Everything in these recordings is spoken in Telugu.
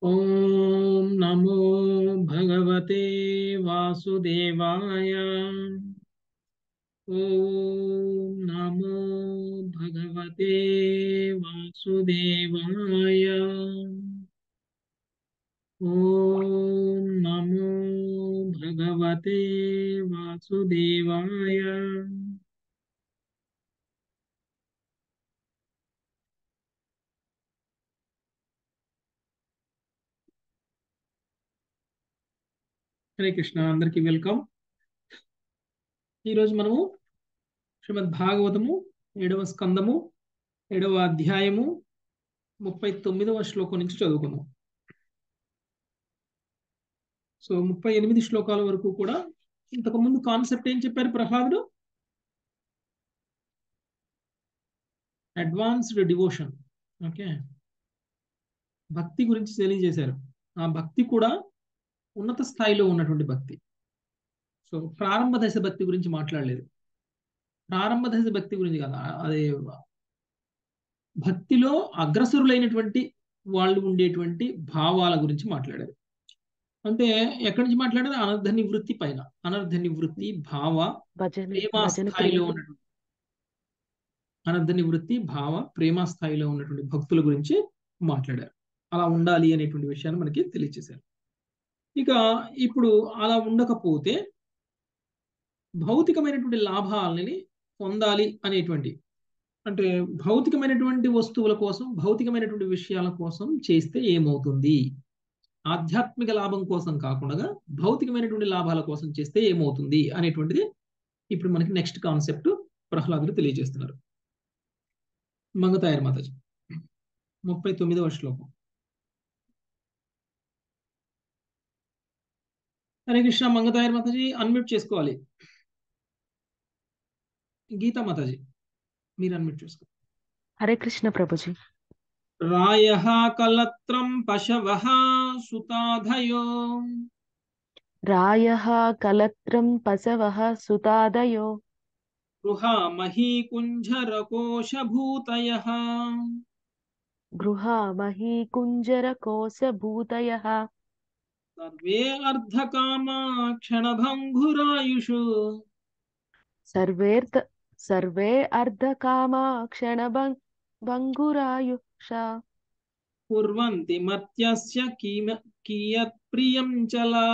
ॐ नमो भगवते वासुदेवाय ॐ नमो भगवते वासुदेवाय ॐ नमो भगवते वासुदेवाय హరే కృష్ణ అందరికీ వెల్కమ్ ఈరోజు మనము శ్రీమద్ భాగవతము ఏడవ స్కందము ఏడవ అధ్యాయము ముప్పై తొమ్మిదవ శ్లోకం నుంచి చదువుకుందాం సో ముప్పై ఎనిమిది శ్లోకాల వరకు కూడా ఇంతకు ముందు కాన్సెప్ట్ ఏం చెప్పారు ప్రహ్లాదుడు అడ్వాన్స్డ్ డివోషన్ ఓకే భక్తి గురించి తెలియజేశారు ఆ భక్తి కూడా ఉన్నత స్థాయిలో ఉన్నటువంటి భక్తి సో ప్రారంభ దశ భక్తి గురించి మాట్లాడలేదు ప్రారంభ దశ భక్తి గురించి కదా అదే భక్తిలో అగ్రసరులైనటువంటి వాళ్ళు ఉండేటువంటి భావాల గురించి మాట్లాడారు అంటే ఎక్కడి నుంచి మాట్లాడారు అనర్ధ నివృత్తి పైన అనర్ధ నివృత్తి భావ భజన ప్రేమ భజన స్థాయిలో ప్రియులు ఉన్నటువంటి అనర్ధ నివృత్తి భావ ప్రేమ స్థాయిలో ఉన్నటువంటి భక్తుల గురించి మాట్లాడారు అలా ఉండాలి అనేటువంటి విషయాన్ని మనకి తెలియజేశారు ఇక ఇప్పుడు అలా ఉండకపోతే భౌతికమైనటువంటి లాభాలని పొందాలి అనేటువంటి అంటే భౌతికమైనటువంటి వస్తువుల కోసం భౌతికమైనటువంటి విషయాల కోసం చేస్తే ఏమవుతుంది ఆధ్యాత్మిక లాభం కోసం కాకుండా భౌతికమైనటువంటి లాభాల కోసం చేస్తే ఏమవుతుంది అనేటువంటిది ఇప్పుడు మనకి నెక్స్ట్ కాన్సెప్ట్ ప్రహ్లాదులు తెలియజేస్తున్నారు మంగతాయర్ మాతాజీ ముప్పై తొమ్మిదవ శ్లోకం హరే కృష్ణ మంగతాయర్ మాతాజీ అన్మ్యూట్ చేసుకోవాలి గీతా మాతాజీ మీరు అన్మ్యూట్ చేసుకో హరే కృష్ణ ప్రభుజీ రాయ కలత్రం పశవ సుతాధయో రాయ కలత్రం పశవ సుతాదయో గృహ మహీకుంజరకోశభూతయ గృహ మహీ కుంజర కోశభూతయ సర్వే అర్ధకామా క్షణభంగురాయుషు సర్వేర్త సర్వే అర్ధకామా క్షణభంగ్ భంగురాయుష కుర్వంతి మర్త్యస్య కీమ కియత్ ప్రియం చలా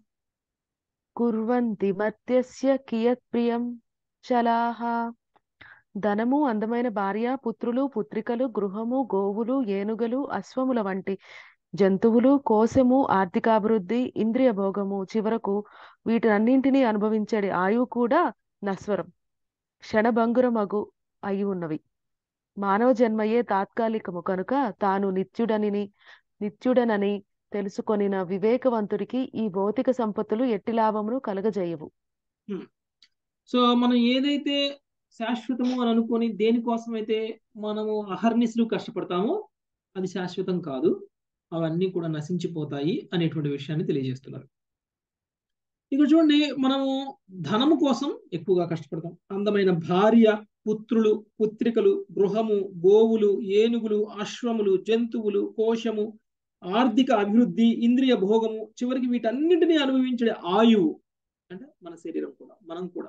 కుర్వంతి మర్త్యస్య కియత్ ప్రియం చలాహ ధనము అందమైన భార్య పుత్రులు పుత్రికలు గృహము గోవులు ఏనుగలు అశ్వముల వంటి జంతువులు కోశము ఆర్థికాభివృద్ధి ఇంద్రియ భోగము చివరకు వీటన్నింటినీ అనుభవించే ఆయువు కూడా నశ్వరం క్షణభంగురమగు అయి ఉన్నవి మానవ జన్మయే తాత్కాలికము కనుక తాను నిత్యుడనిని నిత్యుడనని తెలుసుకొనిన వివేకవంతుడికి ఈ భౌతిక సంపత్తులు ఎట్టి లాభమును కలగజేయవు సో మనం ఏదైతే శాశ్వతము అని అనుకొని దేనికోసమైతే మనము అహర్నిశలు కష్టపడతామో అది శాశ్వతం కాదు అవన్నీ కూడా నశించిపోతాయి అనేటువంటి విషయాన్ని తెలియజేస్తున్నారు ఇక్కడ చూడండి మనము ధనము కోసం ఎక్కువగా కష్టపడతాం అందమైన భార్య పుత్రులు పుత్రికలు గృహము గోవులు ఏనుగులు అశ్వములు జంతువులు కోశము ఆర్థిక అభివృద్ధి ఇంద్రియ భోగము చివరికి వీటన్నింటినీ అనుభవించే ఆయువు అంటే మన శరీరం కూడా మనం కూడా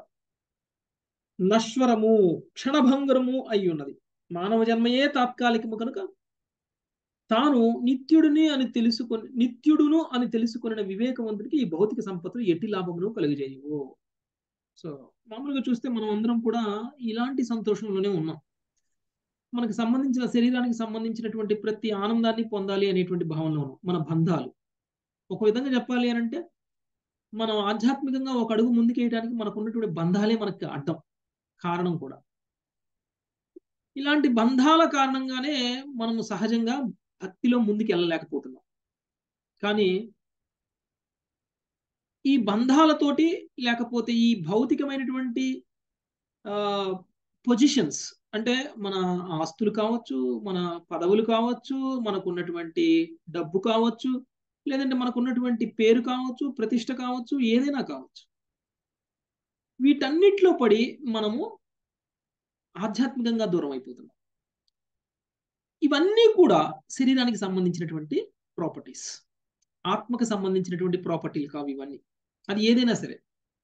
నశ్వరము క్షణభంగరము అయి ఉన్నది మానవ జన్మయే తాత్కాలికము కనుక తాను నిత్యుడిని అని తెలుసుకొని నిత్యుడును అని తెలుసుకున్న వివేకవంతుడికి ఈ భౌతిక సంపత్తులు ఎట్టి లాభమును కలిగజేయవు సో మామూలుగా చూస్తే మనం అందరం కూడా ఇలాంటి సంతోషంలోనే ఉన్నాం మనకు సంబంధించిన శరీరానికి సంబంధించినటువంటి ప్రతి ఆనందాన్ని పొందాలి అనేటువంటి భావనలో ఉన్నాం మన బంధాలు ఒక విధంగా చెప్పాలి అని అంటే మనం ఆధ్యాత్మికంగా ఒక అడుగు ముందుకేయడానికి మనకు ఉన్నటువంటి బంధాలే మనకి అడ్డం కారణం కూడా ఇలాంటి బంధాల కారణంగానే మనము సహజంగా భక్తిలో ముందుకు వెళ్ళలేకపోతున్నాం కానీ ఈ బంధాలతోటి లేకపోతే ఈ భౌతికమైనటువంటి పొజిషన్స్ అంటే మన ఆస్తులు కావచ్చు మన పదవులు కావచ్చు మనకు ఉన్నటువంటి డబ్బు కావచ్చు లేదంటే మనకు ఉన్నటువంటి పేరు కావచ్చు ప్రతిష్ట కావచ్చు ఏదైనా కావచ్చు వీటన్నిటిలో పడి మనము ఆధ్యాత్మికంగా దూరం అయిపోతున్నాం ఇవన్నీ కూడా శరీరానికి సంబంధించినటువంటి ప్రాపర్టీస్ ఆత్మకు సంబంధించినటువంటి ప్రాపర్టీలు కావు ఇవన్నీ అది ఏదైనా సరే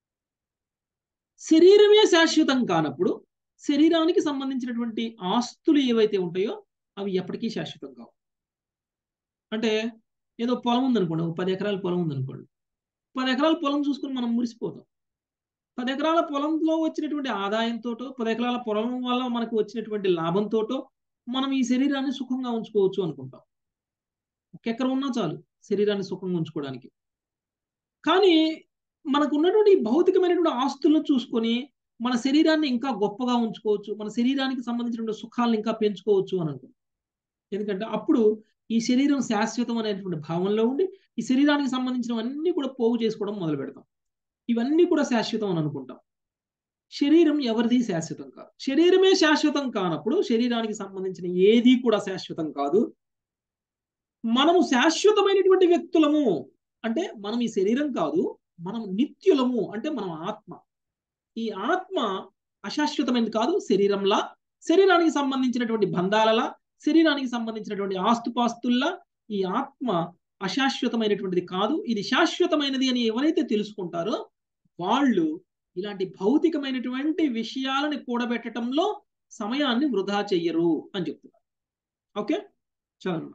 శరీరమే శాశ్వతం కానప్పుడు శరీరానికి సంబంధించినటువంటి ఆస్తులు ఏవైతే ఉంటాయో అవి ఎప్పటికీ శాశ్వతం కావు అంటే ఏదో పొలం ఉందనుకోండి ఒక పది ఎకరాల పొలం ఉందనుకోండి పది ఎకరాల పొలం చూసుకొని మనం మురిసిపోతాం పది ఎకరాల పొలంలో వచ్చినటువంటి ఆదాయంతోటో పది ఎకరాల పొలం వల్ల మనకు వచ్చినటువంటి లాభంతోటో మనం ఈ శరీరాన్ని సుఖంగా ఉంచుకోవచ్చు అనుకుంటాం ఒక ఎకరం ఉన్నా చాలు శరీరాన్ని సుఖంగా ఉంచుకోవడానికి కానీ మనకు ఉన్నటువంటి భౌతికమైనటువంటి ఆస్తులను చూసుకొని మన శరీరాన్ని ఇంకా గొప్పగా ఉంచుకోవచ్చు మన శరీరానికి సంబంధించినటువంటి సుఖాలను ఇంకా పెంచుకోవచ్చు అని అనుకుంటాం ఎందుకంటే అప్పుడు ఈ శరీరం శాశ్వతం అనేటువంటి భావంలో ఉండి ఈ శరీరానికి సంబంధించినవన్నీ కూడా పోగు చేసుకోవడం మొదలు పెడతాం ఇవన్నీ కూడా శాశ్వతం అని అనుకుంటాం శరీరం ఎవరిది శాశ్వతం కాదు శరీరమే శాశ్వతం కానప్పుడు శరీరానికి సంబంధించిన ఏది కూడా శాశ్వతం కాదు మనము శాశ్వతమైనటువంటి వ్యక్తులము అంటే మనం ఈ శరీరం కాదు మనం నిత్యులము అంటే మనం ఆత్మ ఈ ఆత్మ అశాశ్వతమైనది కాదు శరీరంలా శరీరానికి సంబంధించినటువంటి బంధాలలా శరీరానికి సంబంధించినటువంటి ఆస్తుపాస్తుల్లా ఈ ఆత్మ అశాశ్వతమైనటువంటిది కాదు ఇది శాశ్వతమైనది అని ఎవరైతే తెలుసుకుంటారో వాళ్ళు ఇలాంటి భౌతికమైనటువంటి విషయాలని కూడబెట్టడంలో సమయాన్ని వృధా చెయ్యరు అని చెప్తున్నారు ఓకే చదువు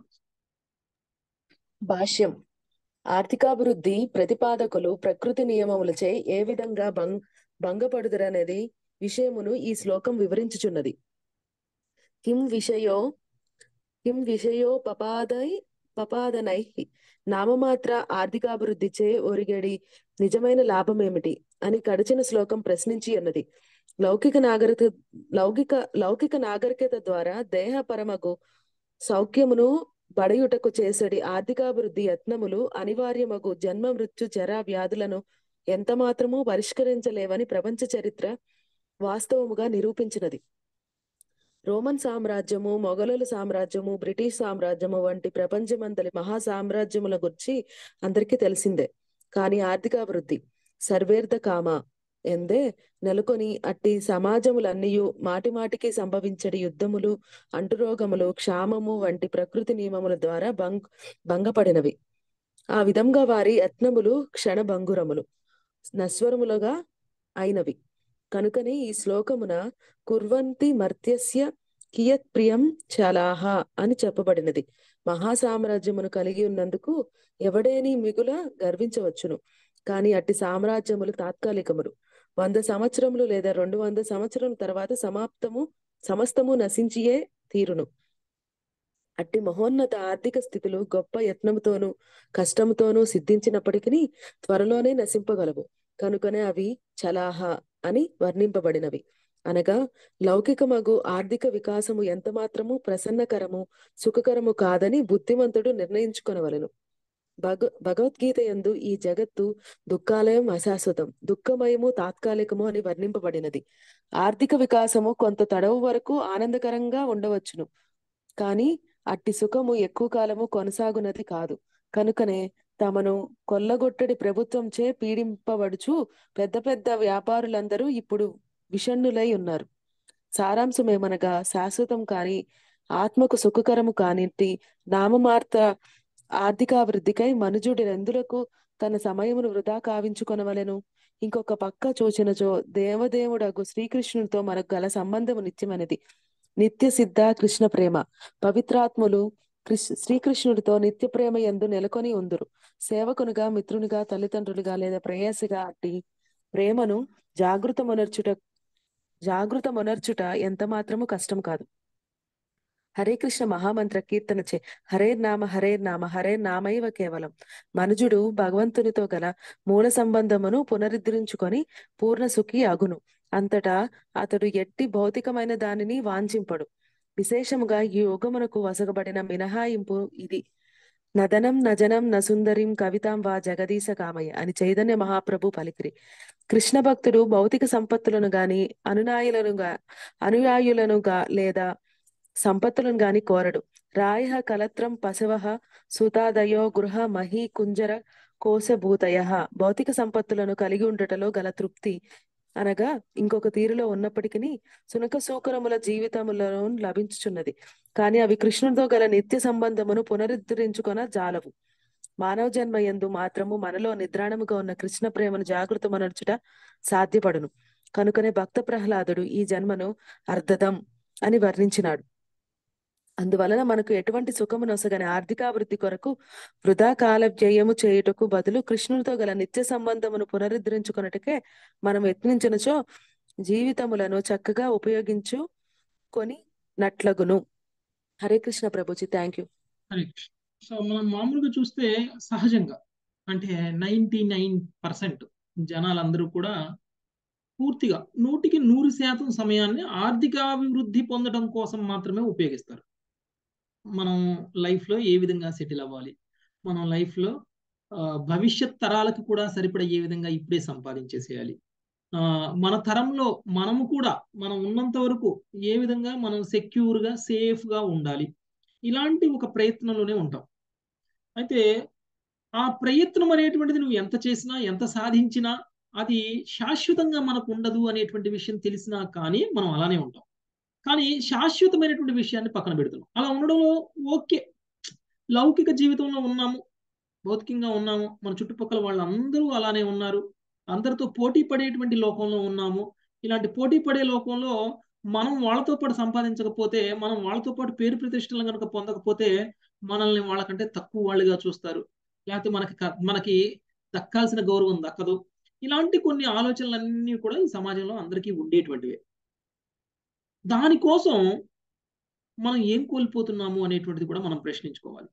భాష్యం ఆర్థికాభివృద్ధి ప్రతిపాదకులు ప్రకృతి నియమములచే ఏ విధంగా భంగ్ భంగపడుదరనేది విషయమును ఈ శ్లోకం వివరించుచున్నది కిం విషయో కిం విషయో పపాదై పపాదనై నామమాత్ర ఆర్థికాభివృద్ధిచే ఒరిగడి నిజమైన లాభం ఏమిటి అని కడచిన శ్లోకం ప్రశ్నించి అన్నది లౌకిక నాగరిక లౌకిక లౌకిక నాగరికత ద్వారా దేహపరమకు సౌఖ్యమును బడయుటకు చేసడి ఆర్థికాభివృద్ధి యత్నములు అనివార్యమగు జన్మ మృత్యు జరా వ్యాధులను ఎంత మాత్రమూ పరిష్కరించలేవని ప్రపంచ చరిత్ర వాస్తవముగా నిరూపించినది రోమన్ సామ్రాజ్యము మొఘలుల సామ్రాజ్యము బ్రిటిష్ సామ్రాజ్యము వంటి ప్రపంచమంతలి మహా సామ్రాజ్యముల గురించి అందరికీ తెలిసిందే కానీ ఆర్థికాభివృద్ధి సర్వేర్థ కామ ఎందే నెలకొని అట్టి సమాజములన్నీయు మాటి మాటికి సంభవించడి యుద్ధములు అంటురోగములు క్షామము వంటి ప్రకృతి నియమముల ద్వారా భంగ్ భంగపడినవి ఆ విధంగా వారి యత్నములు క్షణభంగురములు నశ్వరములుగా అయినవి కనుకనే ఈ శ్లోకమున కుర్వంతి మర్త్యస్య కియత్ ప్రియం చలాహ అని చెప్పబడినది మహాసామ్రాజ్యమును కలిగి ఉన్నందుకు ఎవడేని మిగుల గర్వించవచ్చును కానీ అట్టి సామ్రాజ్యములు తాత్కాలికములు వంద సంవత్సరములు లేదా రెండు వంద సంవత్సరముల తర్వాత సమాప్తము సమస్తము నశించియే తీరును అట్టి మహోన్నత ఆర్థిక స్థితులు గొప్ప యత్నముతోనూ కష్టముతోనూ సిద్ధించినప్పటికీ త్వరలోనే నశింపగలవు కనుకనే అవి చలాహ అని వర్ణింపబడినవి అనగా లౌకికమగు ఆర్థిక వికాసము ఎంత మాత్రము ప్రసన్నకరము సుఖకరము కాదని బుద్ధిమంతుడు నిర్ణయించుకొనవలెను భగ భగవద్గీత యందు ఈ జగత్తు దుఃఖాలయం అశాశ్వతం దుఃఖమయము తాత్కాలికము అని వర్ణింపబడినది ఆర్థిక వికాసము కొంత తడవు వరకు ఆనందకరంగా ఉండవచ్చును కానీ అట్టి సుఖము ఎక్కువ కాలము కొనసాగునది కాదు కనుకనే తమను కొల్లగొట్టడి ప్రభుత్వంచే పీడింపబడుచు పెద్ద పెద్ద వ్యాపారులందరూ ఇప్పుడు విషణ్ణులై ఉన్నారు సారాంశమేమనగా శాశ్వతం కాని ఆత్మకు సుఖకరము కానిట్టి నామమార్త ఆర్థికాభివృద్ధికై మనుజుడి రెందులకు తన సమయమును వృధా కావించుకొనవలెను ఇంకొక పక్క చూచినచో దేవదేవుడగు శ్రీకృష్ణునితో మనకు గల సంబంధము నిత్యమనిది నిత్య సిద్ధ కృష్ణ ప్రేమ పవిత్రాత్ములు కృష్ శ్రీకృష్ణుడితో నిత్య ప్రేమ ఎందు నెలకొని ఉందురు సేవకునిగా మిత్రునిగా తల్లిదండ్రులుగా లేదా ప్రేయసిగా అట్టి ప్రేమను జాగృతమునర్చుట జాగృతమునర్చుట ఎంత మాత్రము కష్టం కాదు హరే కృష్ణ మహామంత్ర కీర్తన చే హరే నామ హరే నామ హరే నామైవ కేవలం మనుజుడు భగవంతునితో గల మూల సంబంధమును పునరుద్ధరించుకొని పూర్ణ సుఖి అగును అంతటా అతడు ఎట్టి భౌతికమైన దానిని వాంఛింపడు విశేషముగా ఈ యోగమునకు వసగబడిన మినహాయింపు ఇది నదనం నజనం నసుందరిం కవితాం వా జగదీశ కామయ్య అని చైతన్య మహాప్రభు పలికిరి కృష్ణ భక్తుడు భౌతిక సంపత్తులను గాని అనునాయులనుగా అనుయాయులనుగా లేదా సంపత్తులను గాని కోరడు రాయ కలత్రం పశవ సుతాదయో గృహ మహి కుంజర కోశభూతయ భౌతిక సంపత్తులను కలిగి ఉండటలో గల తృప్తి అనగా ఇంకొక తీరులో ఉన్నప్పటికీ సునక సూకరముల జీవితములను లభించుచున్నది కానీ అవి కృష్ణుడితో గల నిత్య సంబంధమును పునరుద్ధరించుకొన జాలవు మానవ జన్మ ఎందు మాత్రము మనలో నిద్రాణముగా ఉన్న కృష్ణ ప్రేమను జాగృతమనర్చుట సాధ్యపడును కనుకనే భక్త ప్రహ్లాదుడు ఈ జన్మను అర్ధదం అని వర్ణించినాడు అందువలన మనకు ఎటువంటి సుఖము నొసగని ఆర్థికాభివృద్ధి కొరకు వృధా కాల వ్యయము చేయుటకు బదులు కృష్ణునితో గల నిత్య సంబంధమును పునరుద్ధరించుకొనుటకే మనం యత్నించినచో జీవితములను చక్కగా ఉపయోగించు కొని నట్లగును హరే కృష్ణ ప్రభుజీ thank you Hare Krishna so మనం మామూలుగా చూస్తే సహజంగా అంటే నైంటీ నైన్ పర్సెంట్ జనాలందరూ కూడా పూర్తిగా నూటికి నూరు శాతం సమయాన్ని ఆర్థికాభివృద్ధి పొందడం కోసం మాత్రమే ఉపయోగిస్తారు మనం లైఫ్లో ఏ విధంగా సెటిల్ అవ్వాలి మనం లైఫ్లో భవిష్యత్ తరాలకు కూడా సరిపడే ఏ విధంగా ఇప్పుడే సంపాదించేసేయాలి ఆ, మన తరంలో మనము కూడా మనం ఉన్నంత వరకు ఏ విధంగా మనం సెక్యూర్గా సేఫ్గా ఉండాలి ఇలాంటి ఒక ప్రయత్నంలోనే ఉంటాం అయితే ఆ ప్రయత్నం అనేటువంటిది నువ్వు ఎంత చేసినా ఎంత సాధించినా అది శాశ్వతంగా మనకు ఉండదు అనేటువంటి విషయం తెలిసినా కానీ మనం అలానే ఉంటాం కానీ శాశ్వతమైనటువంటి విషయాన్ని పక్కన పెడుతున్నాం అలా ఉండడంలో ఓకే లౌకిక జీవితంలో ఉన్నాము భౌతికంగా ఉన్నాము మన చుట్టుపక్కల వాళ్ళందరూ అలానే ఉన్నారు అందరితో పోటీ పడేటువంటి లోకంలో ఉన్నాము ఇలాంటి పోటీ పడే లోకంలో మనం వాళ్ళతో పాటు సంపాదించకపోతే మనం వాళ్ళతో పాటు పేరు ప్రతిష్టలు కనుక పొందకపోతే మనల్ని వాళ్ళకంటే తక్కువ వాళ్ళుగా చూస్తారు లేకపోతే మనకి క- మనకి దక్కాల్సిన గౌరవం దక్కదు ఇలాంటి కొన్ని ఆలోచనలన్నీ కూడా ఈ సమాజంలో అందరికీ ఉండేటువంటివే దానికోసం మనం ఏం కోల్పోతున్నాము అనేటువంటిది కూడా మనం ప్రశ్నించుకోవాలి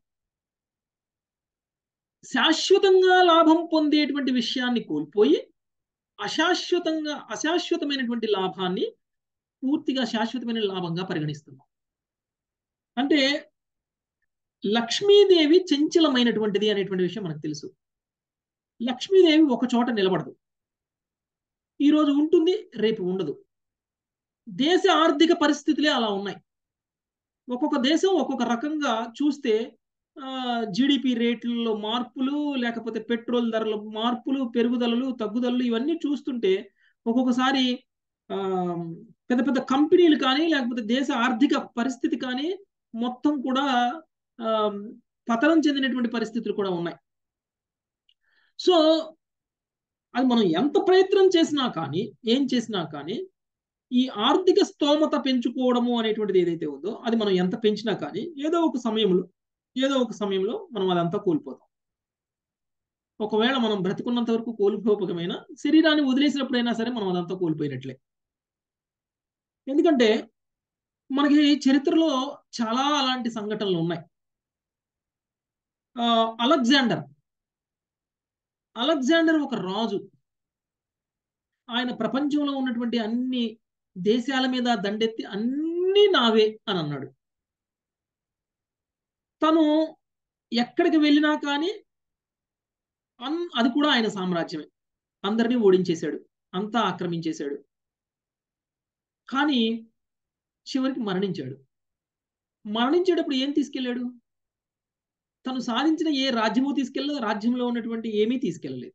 శాశ్వతంగా లాభం పొందేటువంటి విషయాన్ని కోల్పోయి అశాశ్వతంగా అశాశ్వతమైనటువంటి లాభాన్ని పూర్తిగా శాశ్వతమైన లాభంగా పరిగణిస్తున్నాం అంటే లక్ష్మీదేవి చంచలమైనటువంటిది అనేటువంటి విషయం మనకు తెలుసు లక్ష్మీదేవి ఒక చోట నిలబడదు ఈరోజు ఉంటుంది రేపు ఉండదు దేశ ఆర్థిక పరిస్థితులే అలా ఉన్నాయి ఒక్కొక్క దేశం ఒక్కొక్క రకంగా చూస్తే జిడిపి రేట్లలో మార్పులు లేకపోతే పెట్రోల్ ధరల మార్పులు పెరుగుదలలు తగ్గుదలలు ఇవన్నీ చూస్తుంటే ఒక్కొక్కసారి ఆ, పెద్ద పెద్ద కంపెనీలు కానీ లేకపోతే దేశ ఆర్థిక పరిస్థితి కానీ మొత్తం కూడా ఆ, పతనం చెందినటువంటి పరిస్థితులు కూడా ఉన్నాయి సో అది మనం ఎంత ప్రయత్నం చేసినా కానీ ఏం చేసినా కానీ ఈ ఆర్థిక స్తోమత పెంచుకోవడము అనేటువంటిది ఏదైతే ఉందో అది మనం ఎంత పెంచినా కానీ ఏదో ఒక సమయంలో ఏదో ఒక సమయంలో మనం అదంతా కోల్పోతాం ఒకవేళ మనం బ్రతికున్నంత వరకు కోల్పోకపోయినా శరీరాన్ని వదిలేసినప్పుడైనా సరే మనం అదంతా కోల్పోయినట్లే ఎందుకంటే మనకి చరిత్రలో చాలా అలాంటి సంఘటనలు ఉన్నాయి ఆ, అలెగ్జాండర్ అలెగ్జాండర్ ఒక రాజు ఆయన ప్రపంచంలో ఉన్నటువంటి అన్ని దేశాల మీద దండెత్తి అన్ని నావే అని అన్నాడు తను ఎక్కడికి వెళ్ళినా కానీ అన్ అది కూడా ఆయన సామ్రాజ్యమే అందరినీ ఓడించేశాడు అంతా ఆక్రమించేశాడు కానీ చివరికి మరణించాడు మరణించేటప్పుడు ఏం తీసుకెళ్ళాడు తను సాధించిన ఏ రాజ్యము తీసుకెళ్ళలేదు రాజ్యంలో ఉన్నటువంటి ఏమీ తీసుకెళ్ళలేదు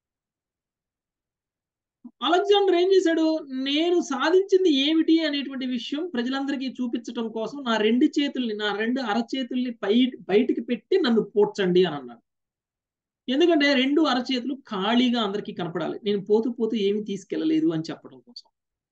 అలెగ్జాండర్ ఏం చేశాడు నేను సాధించింది ఏమిటి అనేటువంటి విషయం ప్రజలందరికీ చూపించడం కోసం నా రెండు చేతుల్ని నా రెండు అరచేతుల్ని పై బయటికి పెట్టి నన్ను పోడ్చండి అని అన్నాడు ఎందుకంటే రెండు అరచేతులు ఖాళీగా అందరికీ కనపడాలి నేను పోతూ పోతూ ఏమీ తీసుకెళ్ళలేదు అని చెప్పడం కోసం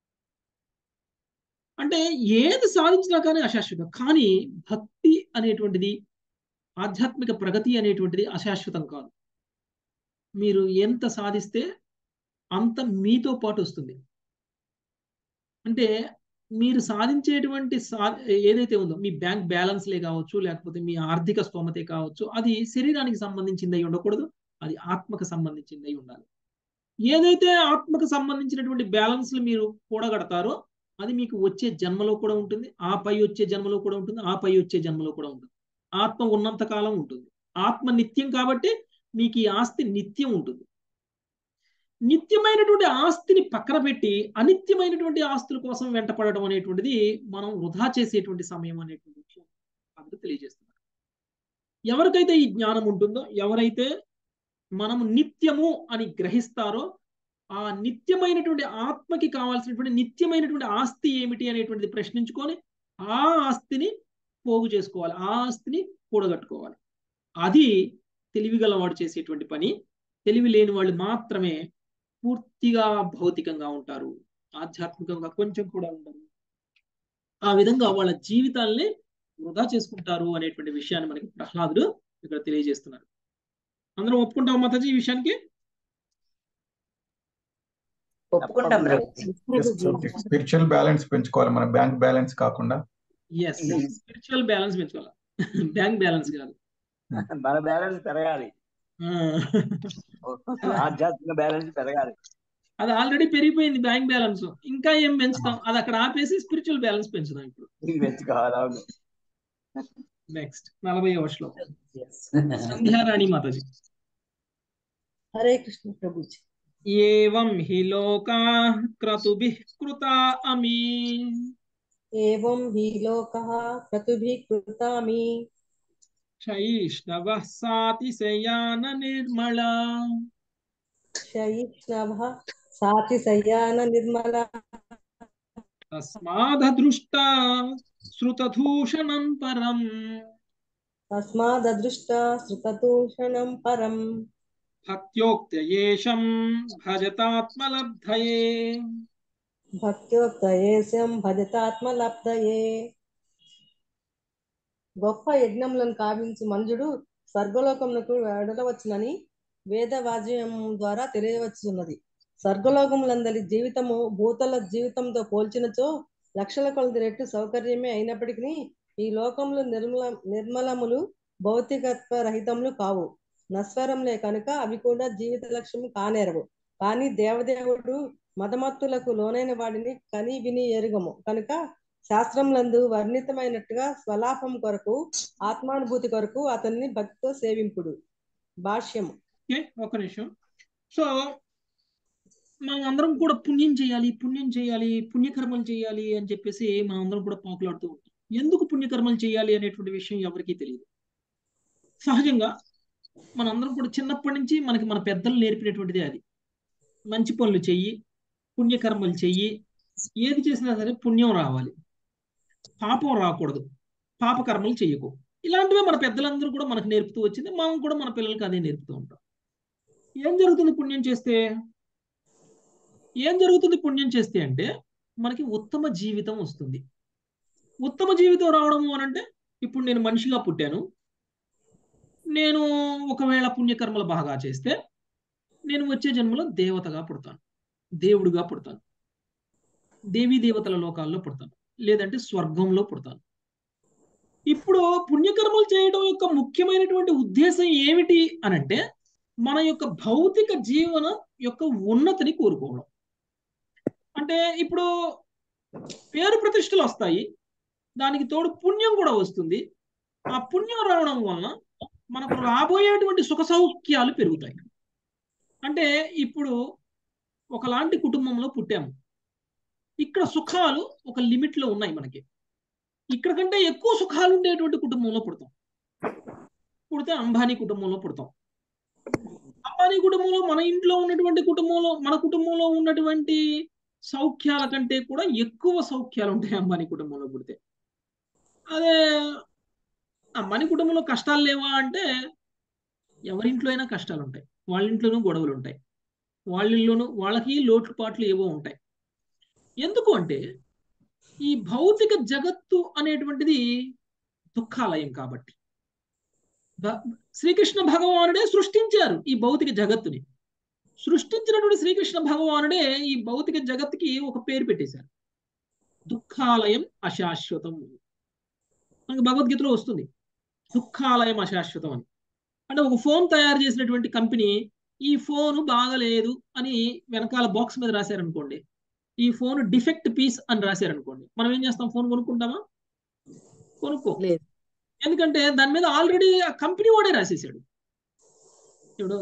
అంటే ఏది సాధించినా కానీ అశాశ్వతం కానీ భక్తి అనేటువంటిది ఆధ్యాత్మిక ప్రగతి అనేటువంటిది అశాశ్వతం కాదు మీరు ఎంత సాధిస్తే అంత మీతో పాటు వస్తుంది అంటే మీరు సాధించేటువంటి సా ఏదైతే ఉందో మీ బ్యాంక్ బ్యాలెన్స్లే కావచ్చు లేకపోతే మీ ఆర్థిక స్తోమతే కావచ్చు అది శరీరానికి సంబంధించింది అయి ఉండకూడదు అది ఆత్మకు సంబంధించింది అయి ఉండాలి ఏదైతే ఆత్మకు సంబంధించినటువంటి బ్యాలెన్స్లు మీరు కూడగడతారో అది మీకు వచ్చే జన్మలో కూడా ఉంటుంది ఆ పై వచ్చే జన్మలో కూడా ఉంటుంది ఆ పై వచ్చే జన్మలో కూడా ఉంటుంది ఆత్మ ఉన్నంత కాలం ఉంటుంది ఆత్మ నిత్యం కాబట్టి మీకు ఈ ఆస్తి నిత్యం ఉంటుంది నిత్యమైనటువంటి ఆస్తిని పక్కన పెట్టి అనిత్యమైనటువంటి ఆస్తుల కోసం వెంటపడడం అనేటువంటిది మనం వృధా చేసేటువంటి సమయం అనేటువంటి విషయం అందుకు తెలియజేస్తున్నారు ఎవరికైతే ఈ జ్ఞానం ఉంటుందో ఎవరైతే మనము నిత్యము అని గ్రహిస్తారో ఆ నిత్యమైనటువంటి ఆత్మకి కావాల్సినటువంటి నిత్యమైనటువంటి ఆస్తి ఏమిటి అనేటువంటిది ప్రశ్నించుకొని ఆ ఆస్తిని పోగు చేసుకోవాలి ఆ ఆస్తిని కూడగట్టుకోవాలి అది తెలివిగలవాడు చేసేటువంటి పని తెలివి లేని వాళ్ళు మాత్రమే పూర్తిగా భౌతికంగా ఉంటారు ఆధ్యాత్మికంగా కొంచెం కూడా ఉండరు ఆ విధంగా వాళ్ళ జీవితాల్ని వృధా చేసుకుంటారు అనేటువంటి విషయాన్ని మనకి ప్రహ్లాదుడు ఇక్కడ తెలియజేస్తున్నారు అందరం ఒప్పుకుంటాం మాతాజీ ఈ విషయానికి తప్పకుండా ప్రభుజీ స్పిరిచువల్ బ్యాలెన్స్ పెంచుకోవాలి మన బ్యాంక్ బ్యాలెన్స్ కాకుండా ఎస్ స్పిరిచువల్ బ్యాలెన్స్ పెంచుకోవాలి బ్యాంక్ బ్యాలెన్స్ కాదు మన బ్యాలెన్స్ పెరగాలి ఆ. ఆధ్యాత్మిక బ్యాలెన్స్ పెరగాలి అది ఆల్రెడీ పెరిగిపోయింది బ్యాంక్ బ్యాలెన్స్ ఇంకా ఏం పెంచుతాం అది అక్కడ ఆపేసి స్పిరిచువల్ బ్యాలెన్స్ పెంచుదాం ఇప్పుడు ఇది పెంచుకోవాలి అవును నెక్స్ట్ నలభై శ్లోకం సంధ్యారాణి మాతాజీ హరే కృష్ణ ప్రభుజీ ఏవం హి లోకా క్రతుభిః కృతా అమీ ఏవం హి లోకః క్రతుభిः కృతామి శైష్ణవः సాతిశయాన నిర్మళ శైష్ణవः సాతిశయాన నిర్మల తస్మాదృష్టా శ్రుతధూషణం పరం తస్మాదదృష్ట శృతదూషణం పరం భక్త్యోక్తయేషం భజతాత్మలబ్ధయే భక్త్యోక్తయేశం భజతాత్మలబ్ధయే గొప్ప యజ్ఞములను కావించి మనుజుడు స్వర్గలోకమునకు వెడలవచ్చునని వేదవాజ్యం ద్వారా తెలియవచ్చున్నది స్వర్గలోకములందలి జీవితము భూతల జీవితంతో పోల్చినచో లక్షల కొలది రెట్టు సౌకర్యమే అయినప్పటికీ ఈ లోకములు నిర్మల నిర్మలములు భౌతికత్వ రహితములు కావు నశ్వరంలే కనుక అవి కూడా జీవిత లక్ష్యము కానేరవు కానీ దేవదేవుడు మదమత్తులకు లోనైన వాడిని కని విని ఎరుగము కనుక శాస్త్రములందు వర్ణితమైనట్టుగా స్వలాభం కొరకు ఆత్మానుభూతి కొరకు అతన్ని భక్తితో సేవింపుడు భాష్యము ఓకే ఒక నిమిషం సో మనం అందరం కూడా పుణ్యం చేయాలి పుణ్యం చేయాలి పుణ్యకర్మలు చేయాలి అని చెప్పేసి మనం అందరం కూడా పాకులాడుతూ ఉంటాం ఎందుకు పుణ్యకర్మలు చేయాలి అనేటువంటి విషయం ఎవరికీ తెలియదు సహజంగా మనందరం కూడా చిన్నప్పటి నుంచి మనకి మన పెద్దలు నేర్పినటువంటిది అది మంచి పనులు చెయ్యి పుణ్యకర్మలు చెయ్యి ఏది చేసినా సరే పుణ్యం రావాలి పాపం రాకూడదు పాపకర్మలు చెయ్యకు ఇలాంటివే మన పెద్దలందరూ కూడా మనకు నేర్పుతూ వచ్చింది మనం కూడా మన పిల్లలకి అదే నేర్పుతూ ఉంటాం ఏం జరుగుతుంది పుణ్యం చేస్తే ఏం జరుగుతుంది పుణ్యం చేస్తే అంటే మనకి ఉత్తమ జీవితం వస్తుంది ఉత్తమ జీవితం రావడము అని అంటే ఇప్పుడు నేను మనిషిగా పుట్టాను నేను ఒకవేళ పుణ్యకర్మలు బాగా చేస్తే నేను వచ్చే జన్మలో దేవతగా పుడతాను దేవుడిగా పుడతాను దేవీ దేవతల లోకాల్లో పుడతాను లేదంటే స్వర్గంలో పుడతాను ఇప్పుడు పుణ్యకర్మలు చేయడం యొక్క ముఖ్యమైనటువంటి ఉద్దేశం ఏమిటి అనంటే మన యొక్క భౌతిక జీవన యొక్క ఉన్నతిని కోరుకోవడం అంటే ఇప్పుడు పేరు ప్రతిష్టలు వస్తాయి దానికి తోడు పుణ్యం కూడా వస్తుంది ఆ పుణ్యం రావడం వలన మనకు రాబోయేటువంటి సుఖ సౌఖ్యాలు పెరుగుతాయి అంటే ఇప్పుడు ఒకలాంటి కుటుంబంలో పుట్టాము ఇక్కడ సుఖాలు ఒక లిమిట్ లో ఉన్నాయి మనకి ఇక్కడ కంటే ఎక్కువ సుఖాలు ఉండేటువంటి కుటుంబంలో పుడతాం పుడితే అంబానీ కుటుంబంలో పుడతాం అంబానీ కుటుంబంలో మన ఇంట్లో ఉన్నటువంటి కుటుంబంలో మన కుటుంబంలో ఉన్నటువంటి సౌఖ్యాల కంటే కూడా ఎక్కువ సౌఖ్యాలు ఉంటాయి అంబానీ కుటుంబంలో పుడితే అదే అంబానీ కుటుంబంలో కష్టాలు లేవా అంటే ఎవరింట్లో అయినా కష్టాలు ఉంటాయి వాళ్ళ ఇంట్లోనూ గొడవలు ఉంటాయి వాళ్ళలోనూ వాళ్ళకి లోటుపాట్లు ఏవో ఉంటాయి ఎందుకు అంటే ఈ భౌతిక జగత్తు అనేటువంటిది దుఃఖాలయం కాబట్టి శ్రీకృష్ణ భగవానుడే సృష్టించారు ఈ భౌతిక జగత్తుని సృష్టించినటువంటి శ్రీకృష్ణ భగవానుడే ఈ భౌతిక జగత్తుకి ఒక పేరు పెట్టేశారు దుఃఖాలయం అశాశ్వతం మనకి భగవద్గీతలో వస్తుంది దుఃఖాలయం అశాశ్వతం అని అంటే ఒక ఫోన్ తయారు చేసినటువంటి కంపెనీ ఈ ఫోన్ బాగలేదు అని వెనకాల బాక్స్ మీద రాశారనుకోండి ఈ ఫోన్ డిఫెక్ట్ పీస్ అని రాశారనుకోండి మనం ఏం చేస్తాం ఫోన్ కొనుక్కుంటామా కొనుక్కో లేదు ఎందుకంటే దాని మీద ఆల్రెడీ ఆ కంపెనీ వాడే రాసేసాడు ఇప్పుడు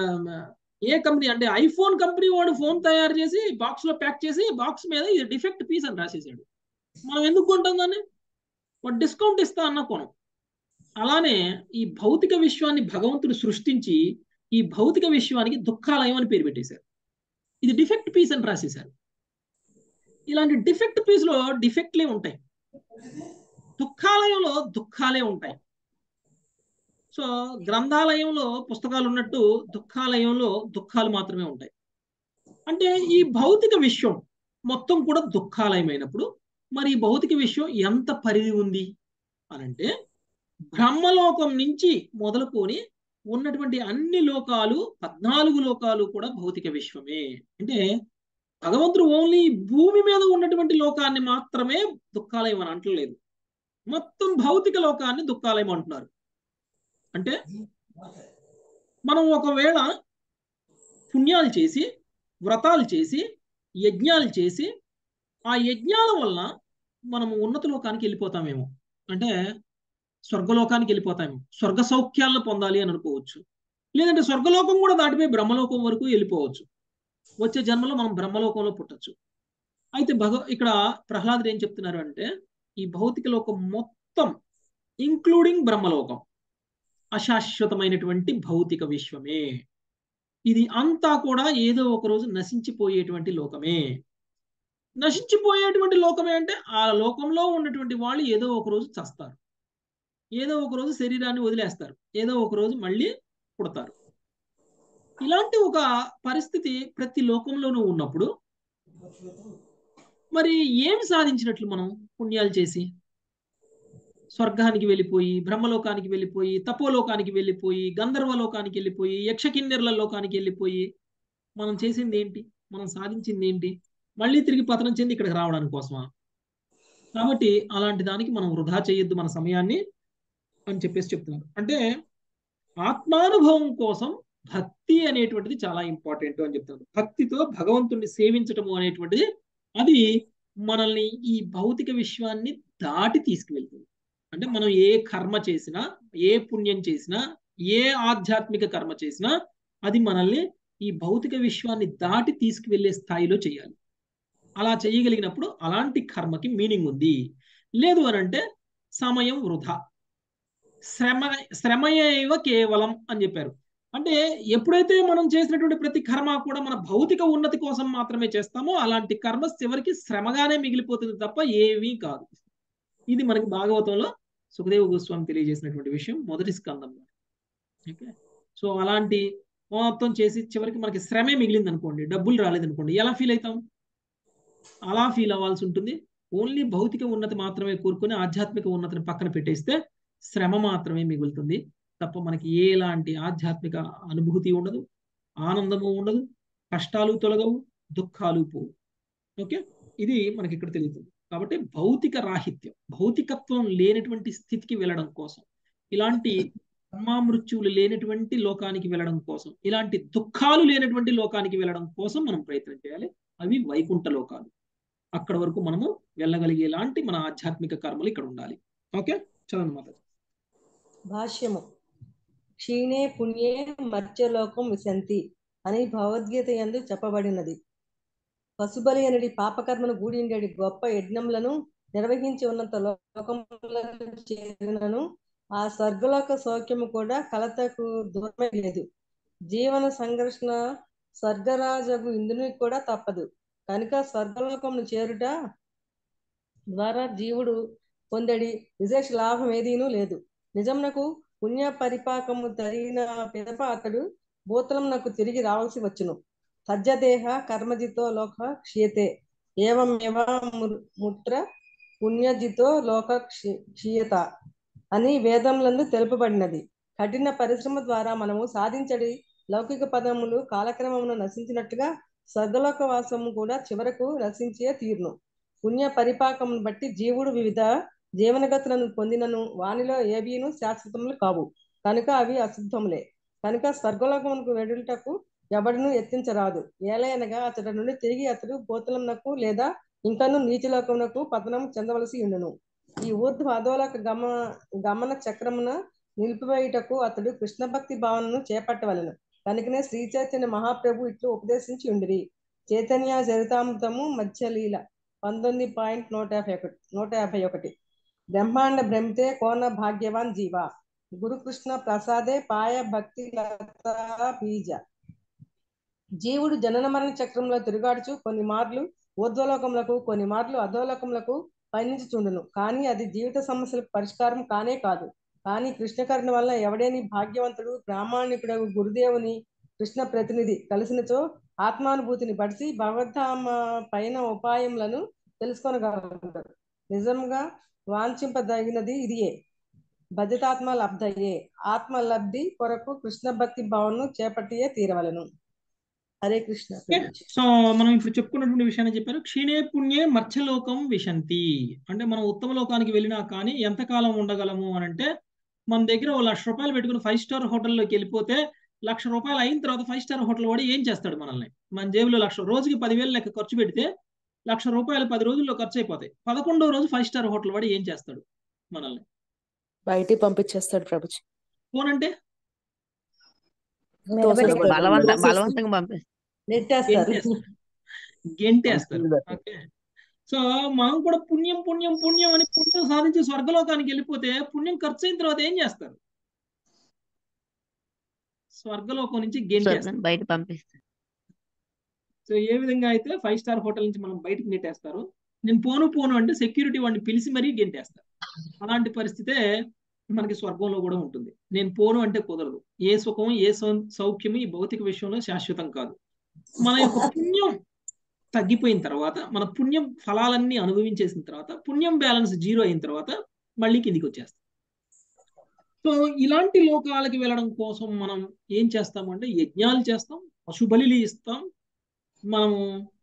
ఏ కంపెనీ అంటే ఐఫోన్ కంపెనీ వాడు ఫోన్ తయారు చేసి బాక్స్ లో ప్యాక్ చేసి బాక్స్ మీద ఇది డిఫెక్ట్ పీస్ అని రాసేసాడు మనం ఎందుకు కొంటాం దాన్ని వాడు డిస్కౌంట్ ఇస్తా అన్న కొనం అలానే ఈ భౌతిక విశ్వాన్ని భగవంతుడు సృష్టించి ఈ భౌతిక విశ్వానికి దుఃఖాలయం అని పేరు పెట్టేశారు ఇది డిఫెక్ట్ పీస్ అని రాసేశారు ఇలాంటి డిఫెక్ట్ పీస్లో డిఫెక్ట్లే ఉంటాయి దుఃఖాలయంలో దుఃఖాలే ఉంటాయి సో గ్రంథాలయంలో పుస్తకాలు ఉన్నట్టు దుఃఖాలయంలో దుఃఖాలు మాత్రమే ఉంటాయి అంటే ఈ భౌతిక విశ్వం మొత్తం కూడా దుఃఖాలయమైనప్పుడు మరి ఈ భౌతిక విశ్వం ఎంత పరిధి ఉంది అనంటే బ్రహ్మలోకం నుంచి మొదలుకొని ఉన్నటువంటి అన్ని లోకాలు పద్నాలుగు లోకాలు కూడా భౌతిక విశ్వమే అంటే భగవంతుడు ఓన్లీ భూమి మీద ఉన్నటువంటి లోకాన్ని మాత్రమే దుఃఖాలయం అని అంటలేదు మొత్తం భౌతిక లోకాన్ని దుఃఖాలయం అంటున్నారు అంటే మనం ఒకవేళ పుణ్యాలు చేసి వ్రతాలు చేసి యజ్ఞాలు చేసి ఆ యజ్ఞాల వల్ల మనము ఉన్నత లోకానికి వెళ్ళిపోతామేమో అంటే స్వర్గలోకానికి వెళ్ళిపోతామేమో స్వర్గ సౌఖ్యాలను పొందాలి అని అనుకోవచ్చు లేదంటే స్వర్గలోకం కూడా దాటిపోయి బ్రహ్మలోకం వరకు వెళ్ళిపోవచ్చు వచ్చే జన్మలో మనం బ్రహ్మలోకంలో పుట్టచ్చు అయితే భగ ఇక్కడ ప్రహ్లాదుడు ఏం చెప్తున్నారు అంటే ఈ భౌతిక లోకం మొత్తం ఇంక్లూడింగ్ బ్రహ్మలోకం అశాశ్వతమైనటువంటి భౌతిక విశ్వమే ఇది అంతా కూడా ఏదో ఒక రోజు నశించిపోయేటువంటి లోకమే నశించిపోయేటువంటి లోకమే అంటే ఆ లోకంలో ఉన్నటువంటి వాళ్ళు ఏదో ఒక రోజు చస్తారు ఏదో ఒక రోజు శరీరాన్ని వదిలేస్తారు ఏదో ఒక రోజు మళ్ళీ పుడతారు ఇలాంటి ఒక పరిస్థితి ప్రతి లోకంలోనూ ఉన్నప్పుడు మరి ఏమి సాధించినట్లు మనం పుణ్యాలు చేసి స్వర్గానికి వెళ్ళిపోయి బ్రహ్మలోకానికి వెళ్ళిపోయి తపోలోకానికి వెళ్ళిపోయి గంధర్వలోకానికి వెళ్ళిపోయి యక్షకిన్నెర్ల లోకానికి వెళ్ళిపోయి మనం చేసింది ఏంటి మనం సాధించింది ఏంటి మళ్ళీ తిరిగి పతనం చెంది ఇక్కడికి రావడానికి కోసమా కాబట్టి అలాంటి దానికి మనం వృధా చేయొద్దు మన సమయాన్ని అని చెప్పేసి చెప్తున్నారు అంటే ఆత్మానుభవం కోసం భక్తి అనేటువంటిది చాలా ఇంపార్టెంట్ అని చెప్తున్నారు భక్తితో భగవంతుణ్ణి సేవించటము అనేటువంటిది అది మనల్ని ఈ భౌతిక విశ్వాన్ని దాటి తీసుకువెళ్తుంది అంటే మనం ఏ కర్మ చేసినా ఏ పుణ్యం చేసినా ఏ ఆధ్యాత్మిక కర్మ చేసినా అది మనల్ని ఈ భౌతిక విశ్వాన్ని దాటి తీసుకువెళ్ళే స్థాయిలో చేయాలి అలా చేయగలిగినప్పుడు అలాంటి కర్మకి మీనింగ్ ఉంది లేదు అని అంటే సమయం వృధా శ్రమ శ్రమయేవ కేవలం అని చెప్పారు అంటే ఎప్పుడైతే మనం చేసినటువంటి ప్రతి కర్మ కూడా మన భౌతిక ఉన్నతి కోసం మాత్రమే చేస్తామో అలాంటి కర్మ చివరికి శ్రమగానే మిగిలిపోతుంది తప్ప ఏమీ కాదు ఇది మనకి భాగవతంలో సుఖదేవ గోస్వామి తెలియజేసినటువంటి విషయం మొదటి స్కందంలో ఓకే సో అలాంటి మొత్తం చేసి చివరికి మనకి శ్రమే మిగిలింది అనుకోండి డబ్బులు రాలేదనుకోండి ఎలా ఫీల్ అవుతాం అలా ఫీల్ అవ్వాల్సి ఉంటుంది ఓన్లీ భౌతిక ఉన్నతి మాత్రమే కోరుకుని ఆధ్యాత్మిక ఉన్నతిని పక్కన పెట్టేస్తే శ్రమ మాత్రమే మిగులుతుంది తప్ప మనకి ఎలాంటి ఆధ్యాత్మిక అనుభూతి ఉండదు ఆనందము ఉండదు కష్టాలు తొలగవు దుఃఖాలు పోవు ఓకే ఇది మనకి ఇక్కడ తెలుస్తుంది కాబట్టి భౌతిక రాహిత్యం భౌతికత్వం లేనటువంటి స్థితికి వెళ్ళడం కోసం ఇలాంటి మృత్యువులు లేనటువంటి లోకానికి వెళ్ళడం కోసం ఇలాంటి దుఃఖాలు లేనటువంటి లోకానికి వెళ్ళడం కోసం మనం ప్రయత్నం చేయాలి అవి వైకుంఠ లోకాలు అక్కడ వరకు మనము వెళ్ళగలిగేలాంటి మన ఆధ్యాత్మిక కర్మలు ఇక్కడ ఉండాలి ఓకే చదవండి మాత భాష్యము క్షీణే పుణ్యే మర్త్యలోకం విశంతి అని భగవద్గీత యందు చెప్పబడినది పశుబలి అనడి పాపకర్మను గూడిండేడి గొప్ప యజ్ఞములను నిర్వహించి ఉన్నంత లోకములను చేరినను ఆ స్వర్గలోక సౌఖ్యము కూడా కలతకు దూరమే లేదు జీవన సంఘర్షణ స్వర్గరాజగు ఇంద్రునికి కూడా తప్పదు కనుక స్వర్గలోకమును చేరుట ద్వారా జీవుడు పొందడి విశేష లాభం ఏదీనూ లేదు నిజమునకు పుణ్య పరిపాకము తగిన పిదప అతడు భూతలమునకు తిరిగి రావాల్సి వచ్చును సజ్జదేహ కర్మజితో లోక క్షీయతే ఏవమేవ ముత్ర పుణ్యజితో లోక క్షీయత అని వేదములందు తెలుపబడినది కఠిన పరిశ్రమ ద్వారా మనము సాధించడి లౌకిక పదములు కాలక్రమమును నశించినట్టుగా స్వర్గలోక వాసము కూడా చివరకు నశించే తీరును పుణ్య పరిపాకమును బట్టి జీవుడు వివిధ జీవనగతులను పొందినను వానిలో ఏవీను శాశ్వతములు కావు కనుక అవి అశుద్ధములే కనుక స్వర్గలోకమునకు వెడుటకు ఎవడును ఎత్తించరాదు ఏలయనగా అతడి నుండి తిరిగి అతడు భూతలమునకు లేదా ఇంకను నీచలోకమునకు పతనం చెందవలసి ఉండును ఈ ఊర్ధ్వ అధోలోక గమ గమన చక్రమున నిలిపివేయుటకు అతడు కృష్ణ భక్తి భావనను చేపట్టవలను కనుకనే శ్రీ చైతన్య మహాప్రభు ఇట్లు ఉపదేశించి ఉండిరి చైతన్య చరితామృతము మధ్యలీల పంతొమ్మిది పాయింట్ నూట యాభై ఒకటి నూట యాభై ఒకటి బ్రహ్మాండ బ్రహ్మతే కోన భాగ్యవాన్ జీవ గురుకృష్ణ ప్రసాదే పాయ భక్తి లతా బీజ జీవుడు జనన మరణ చక్రంలో తిరుగాడుచు కొన్ని మార్లు ఊర్ధ్వలోకములకు కొన్ని మార్లు అధోలోకములకు పయనించుచుండును కానీ అది జీవిత సమస్యలకు పరిష్కారం కానే కాదు కానీ కృష్ణకరుణ వల్ల ఎవడేని భాగ్యవంతుడు ప్రామాణికుడు గురుదేవుని కృష్ణ ప్రతినిధి కలిసినచో ఆత్మానుభూతిని బడిసి భగవద్ధామ పైన ఉపాయములను తెలుసుకొనగలరు నిజంగా వాంఛింపదగినది ఇదియే భజితాత్మ లబ్ధయే ఆత్మ లబ్ధి కొరకు కృష్ణ భక్తి భావనను చేపట్టియే తీరవలను హరే కృష్ణ ఓకే సో మనం ఇప్పుడు చెప్పుకున్నటువంటి విషయాన్ని చెప్పారు క్షీణే పుణ్యే మత్స్యలోకం విశంతి అంటే మనం ఉత్తమ లోకానికి వెళ్ళినా కానీ ఎంతకాలం ఉండగలము అని అంటే మన దగ్గర ఓ లక్ష రూపాయలు పెట్టుకుని ఫైవ్ స్టార్ హోటల్లోకి వెళ్ళిపోతే లక్ష రూపాయలు అయిన తర్వాత ఫైవ్ స్టార్ హోటల్ వాడు ఏం చేస్తాడు మనల్ని మన జేబులో లక్ష రోజుకి పదివేలు లెక్క ఖర్చు పెడితే లక్ష రూపాయలు పది రోజుల్లో ఖర్చు అయిపోతాయి పదకొండో రోజు ఫైవ్ స్టార్ హోటల్ వాడు ఏం చేస్తాడు మనల్ని బయటికి పంపించేస్తాడు ప్రభుజీ పోనంటే తోసేస్తాడు. బలవంత తోసేస్తాడు. బలవంతంగా పంపిస్తారు నెట్టేస్తారు గెంటేస్తారు గెంటేస్తారు ఓకే సో మనం కూడా పుణ్యం పుణ్యం పుణ్యం అని పుణ్యం సాధించి స్వర్గలోకానికి వెళ్ళిపోతే పుణ్యం ఖర్చు అయిన తర్వాత ఏం చేస్తారు స్వర్గలోకం నుంచి గెంటేస్తారు స్వర్గం బయట పంపిస్తారు సో ఏ విధంగా అయితే ఫైవ్ స్టార్ హోటల్ నుంచి మనం బయటకు నెట్టేస్తారు నేను పోను పోను అంటే సెక్యూరిటీ వాడిని పిలిచి మరీ గెంటేస్తారు అలాంటి పరిస్థితే మనకి స్వర్గంలో కూడా ఉంటుంది నేను పోను అంటే కుదరదు ఏ సుఖం ఏ సౌ- సౌఖ్యము ఈ భౌతిక విషయంలో శాశ్వతం కాదు మన యొక్క పుణ్యం తగ్గిపోయిన తర్వాత మన పుణ్యం ఫలాలన్నీ అనుభవించేసిన తర్వాత పుణ్యం బ్యాలెన్స్ జీరో అయిన తర్వాత మళ్ళీ కిందికి వచ్చేస్తాం సో ఇలాంటి లోకాలకి వెళ్ళడం కోసం మనం ఏం చేస్తామంటే యజ్ఞాలు చేస్తాం పశుబలిలు ఇస్తాం మనము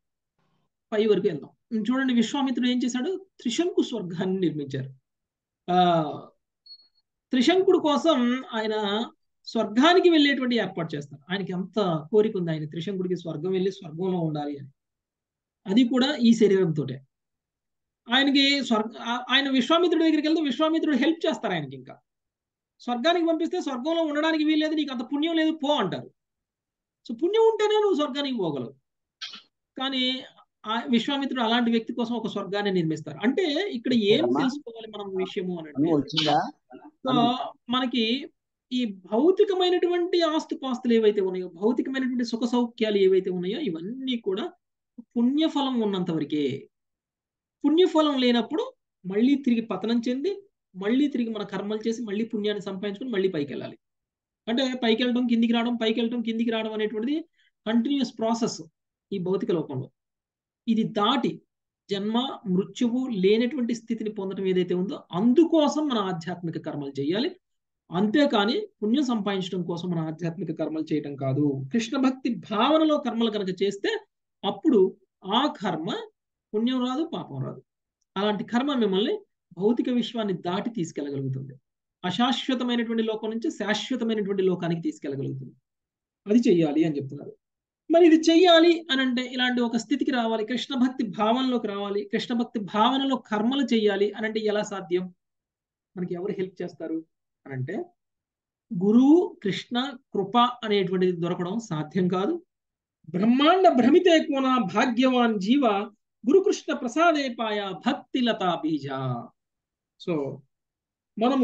పై వరకు వెళ్దాం చూడండి విశ్వామిత్రుడు ఏం చేశాడు త్రిశంకు స్వర్గాన్ని నిర్మించారు ఆ త్రిశంకుడు కోసం ఆయన స్వర్గానికి వెళ్ళేటువంటి ఏర్పాటు చేస్తారు ఆయనకి ఎంత కోరిక ఉంది ఆయన త్రిశంకుడికి స్వర్గం వెళ్ళి స్వర్గంలో ఉండాలి అని అది కూడా ఈ శరీరంతో ఆయనకి స్వర్గ ఆ- ఆయన విశ్వామిత్రుడి దగ్గరికి వెళ్తే విశ్వామిత్రుడు హెల్ప్ చేస్తారు ఆయనకి ఇంకా స్వర్గానికి పంపిస్తే స్వర్గంలో ఉండడానికి వీల్లేదు నీకు అంత పుణ్యం లేదు పో అంటారు సో పుణ్యం ఉంటేనే నువ్వు స్వర్గానికి పోగలవు కానీ ఆ విశ్వామిత్రుడు అలాంటి వ్యక్తి కోసం ఒక స్వర్గాన్ని నిర్మిస్తారు అంటే ఇక్కడ ఏం అమ్మా. తెలుసుకోవాలి మనం విషయము అని అను అంటే వచ్చిందా సో మనకి ఈ భౌతికమైనటువంటి ఆస్తుపాస్తులు ఏవైతే ఉన్నాయో భౌతికమైనటువంటి సుఖ సౌఖ్యాలు ఏవైతే ఉన్నాయో ఇవన్నీ కూడా పుణ్యఫలం ఉన్నంత వరకే పుణ్యఫలం లేనప్పుడు మళ్ళీ తిరిగి పతనం చెంది మళ్ళీ తిరిగి మన కర్మలు చేసి మళ్ళీ పుణ్యాన్ని సంపాదించుకొని మళ్ళీ పైకి వెళ్ళాలి అంటే పైకి వెళ్ళడం కిందికి రావడం పైకి వెళ్ళడం కిందికి రావడం అనేటువంటిది కంటిన్యూస్ ప్రాసెస్ ఈ భౌతిక లోకంలో ఇది దాటి జన్మ మృత్యువు లేనటువంటి స్థితిని పొందడం ఏదైతే ఉందో అందుకోసం మన ఆధ్యాత్మిక కర్మలు చేయాలి అంతేకాని పుణ్యం సంపాదించడం కోసం మన ఆధ్యాత్మిక కర్మలు చేయటం కాదు కృష్ణ భక్తి భావనలో కర్మలు కనుక చేస్తే అప్పుడు ఆ కర్మ పుణ్యం రాదు పాపం రాదు అలాంటి కర్మ మిమ్మల్ని భౌతిక విశ్వాన్ని దాటి తీసుకెళ్ళగలుగుతుంది అశాశ్వతమైనటువంటి లోకం నుంచి శాశ్వతమైనటువంటి లోకానికి తీసుకెళ్ళగలుగుతుంది అది చెయ్యాలి అని చెప్తున్నారు మరి ఇది చెయ్యాలి అని అంటే ఇలాంటి ఒక స్థితికి రావాలి కృష్ణ భక్తి భావనలోకి రావాలి కృష్ణ భక్తి భావనలో కర్మలు చెయ్యాలి అని అంటే ఎలా సాధ్యం మనకి ఎవరు హెల్ప్ చేస్తారు అని అంటే గురువు కృష్ణ కృప అనేటువంటిది దొరకడం సాధ్యం కాదు బ్రహ్మాండ భ్రమితే కోన భాగ్యవాన్ జీవ గురుకృష్ణ ప్రసాదేపాయ భక్తి లతా బీజ సో మనము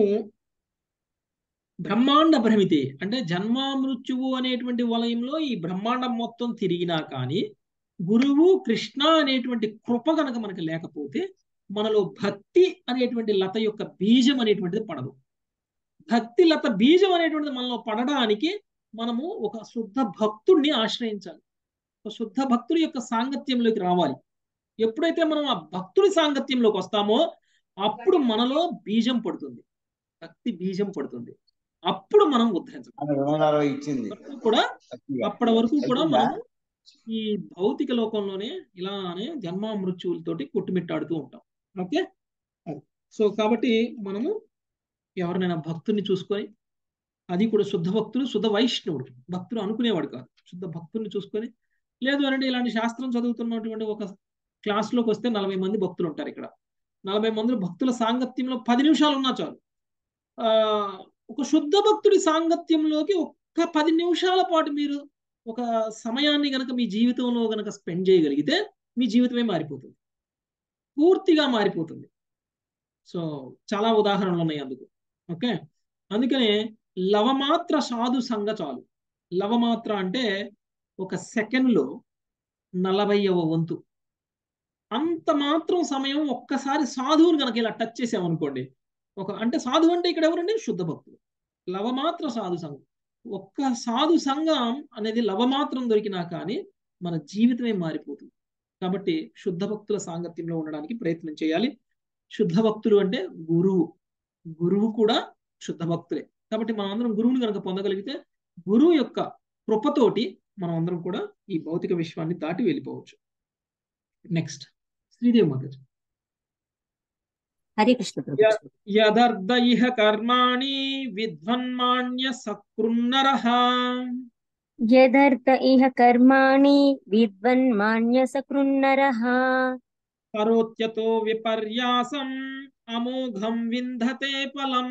బ్రహ్మాండ భ్రమితే అంటే జన్మ మృత్యువు అనేటువంటి వలయంలో ఈ బ్రహ్మాండం మొత్తం తిరిగినా కానీ గురువు కృష్ణ అనేటువంటి కృప కనుక మనకు లేకపోతే మనలో భక్తి అనేటువంటి లత యొక్క బీజం అనేటువంటిది పడదు భక్తి లత బీజం అనేటువంటిది మనలో పడడానికి మనము ఒక శుద్ధ భక్తుడిని ఆశ్రయించాలి ఒక శుద్ధ భక్తుడి యొక్క సాంగత్యంలోకి రావాలి ఎప్పుడైతే మనం ఆ భక్తుడి సాంగత్యంలోకి వస్తామో అప్పుడు మనలో బీజం పడుతుంది భక్తి బీజం పడుతుంది అప్పుడు మనం ఉద్ధరించాలి ఆమె రెండు వందల అరవై ఇచ్చింది అప్పుడు కూడా గట్టిగా. అప్పటి వరకు కూడా అయిపోయిందా? మనం ఈ భౌతిక లోకంలోనే ఇలానే జన్మ మృత్యువులతోటి కొట్టుమిట్టాడుతూ ఉంటాం ఓకే అది. సో కాబట్టి మనము ఎవరినైనా భక్తుని చూసుకొని అది కూడా శుద్ధ భక్తుడు శుద్ధ వైష్ణవుడు భక్తుడు అనుకునేవాడు కాదు శుద్ధ భక్తుని చూసుకొని లేదు అంటే ఇలాంటి శాస్త్రం చదువుతున్నటువంటి ఒక క్లాస్లోకి వస్తే నలభై మంది భక్తులు ఉంటారు ఇక్కడ నలభై మంది భక్తుల సాంగత్యంలో పది నిమిషాలు ఉన్నా చాలు ఆ ఒక శుద్ధ భక్తుడి సాంగత్యంలోకి ఒక్క పది నిమిషాల పాటు మీరు ఒక సమయాన్ని గనక మీ జీవితంలో గనక స్పెండ్ చేయగలిగితే మీ జీవితమే మారిపోతుంది పూర్తిగా మారిపోతుంది సో చాలా ఉదాహరణలు ఉన్నాయి అందుకు ఓకే అందుకనే లవమాత్ర సాధు సంగ చాలు లవమాత్ర అంటే ఒక సెకండ్లో నలభైవ వంతు అంత మాత్రం సమయం ఒక్కసారి సాధువుని కనుక ఇలా టచ్ చేసామనుకోండి ఒక అంటే సాధువు అంటే ఇక్కడ ఎవరండి శుద్ధ భక్తులు లవమాత్ర సాధు సంఘం ఒక్క సాధు సంఘం అనేది లవమాత్రం దొరికినా కానీ మన జీవితమే మారిపోతుంది కాబట్టి శుద్ధ భక్తుల సాంగత్యంలో ఉండడానికి ప్రయత్నం చేయాలి శుద్ధ భక్తులు అంటే గురువు గురువు కూడా శుద్ధ భక్తులే కాబట్టి మనం అందరం గురువుని కనుక పొందగలిగితే గురువు యొక్క కృపతోటి మనం అందరం కూడా ఈ భౌతిక విశ్వాన్ని దాటి వెళ్ళిపోవచ్చు నెక్స్ట్ శ్రీదేవి మాతాజీ హరే కృష్ణ ప్రభు యదర్ధ ఇహ కర్మాణి విద్వన్మాన్య సకృన్నరః యదర్థ ఇహ కర్మాణి విద్వన్మాన్య సకృన్నరః కరోత్యతో విపర్యాసం అమోఘం వింధతే ఫలం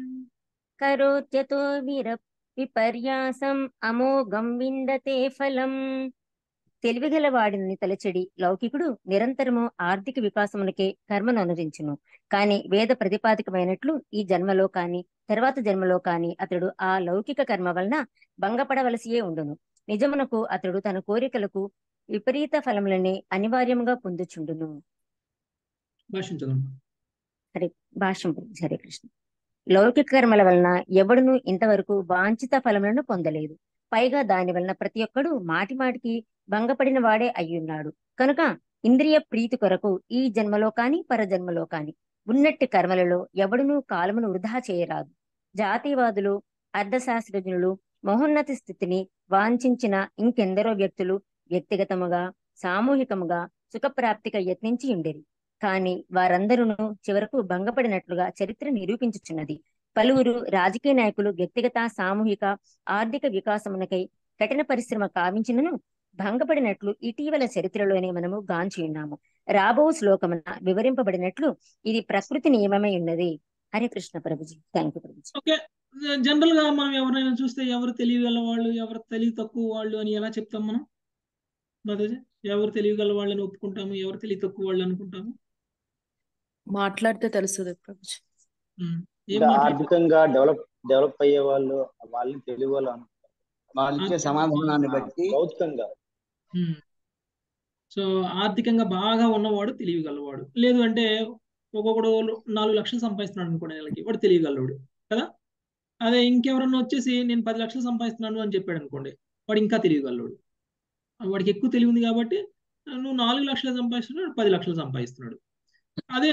కరోత్యతో విర విపర్యాసం అమోఘం విందతే ఫలం తెలివిగల వాడిని తలచెడి లౌకికుడు నిరంతరము ఆర్థిక వికాసమునకే కర్మను అనురించును కాని వేద ప్రతిపాదికమైనట్లు ఈ జన్మలో కాని తర్వాత జన్మలో కాని అతడు ఆ లౌకిక కర్మ వలన భంగపడవలసియే ఉండును నిజమునకు అతడు తన కోరికలకు విపరీత ఫలములని అనివార్యముగా పొందుచుండును భాషించదమ్మా హరే భాష్యం గురించి హరే కృష్ణ లౌకిక కర్మల వలన ఎవడును ఇంతవరకు వాంఛిత ఫలములను పొందలేదు పైగా దాని వలన ప్రతి ఒక్కడు మాటి మాటికి భంగపడిన వాడే అయ్యున్నాడు కనుక ఇంద్రియ ప్రీతి కొరకు ఈ జన్మలో కాని పరజన్మలో కాని ఉన్నట్టి కర్మలలో ఎవడునూ కాలమును వృధా చేయరాదు జాతీయవాదులు అర్థశాస్త్రజ్ఞులు మహోన్నత స్థితిని వాంఛించిన ఇంకెందరో వ్యక్తులు వ్యక్తిగతముగా సామూహికముగా సుఖప్రాప్తిగా యత్నించి ఉండేది కాని వారందరూ చివరకు భంగపడినట్లుగా చరిత్ర నిరూపించుచున్నది పలువురు రాజకీయ నాయకులు వ్యక్తిగత సామూహిక ఆర్థిక వికాసమునకై కఠిన పరిశ్రమ కావించినను భంగపడినట్లు ఇటీవల చరిత్రలోనే మనము గాంచి ఉన్నాము రాబో శ్లోకమున వివరింపబడినట్లు ఇది ప్రకృతి నియమమై ఉన్నది హరే కృష్ణ ప్రభుజీ థ్యాంక్ యూ ప్రభుజీ ఓకే జనరల్ గా మనం ఎవరైనా చూస్తే ఎవరు తెలియగల వాళ్ళు ఎవరు తెలివి తక్కువ వాళ్ళు అని ఎలా చెప్తాం మనం మాతాజీ ఎవరు తెలియగల వాళ్ళని ఒప్పుకుంటాము ఎవరు తెలివి తక్కువ వాళ్ళు అనుకుంటాము మాట్లాడితే తెలుస్తుంది ప్రభుజీ ఉమ్. ఏం ఇంకా మాట్లాడతారు ఆర్థికంగా డెవలప్ డెవలప్ అయ్యే వాళ్ళు వాళ్ళని తెలివి వాళ్ళు అనుకుంటారు. వాళ్ళు ఇచ్చే సమాధానాన్ని బట్టి భౌతికంగా ఉమ్. సో ఆర్థికంగా బాగా ఉన్నవాడు తెలియగలవాడు లేదు అంటే ఒక్కొక్కడు నాలుగు లక్షలు సంపాదిస్తున్నాడు అనుకోండి నెలకి వాడు తెలియగలవాడు కదా అదే ఇంకెవరన్నా వచ్చేసి నేను పది లక్షలు సంపాదిస్తున్నాను అని చెప్పాడు అనుకోండి వాడు ఇంకా తెలియగలవాడు వాడికి ఎక్కువ తెలివి ఉంది కాబట్టి నువ్వు నాలుగు లక్షలు సంపాదిస్తున్నాడు పది లక్షలు సంపాదిస్తున్నాడు అదే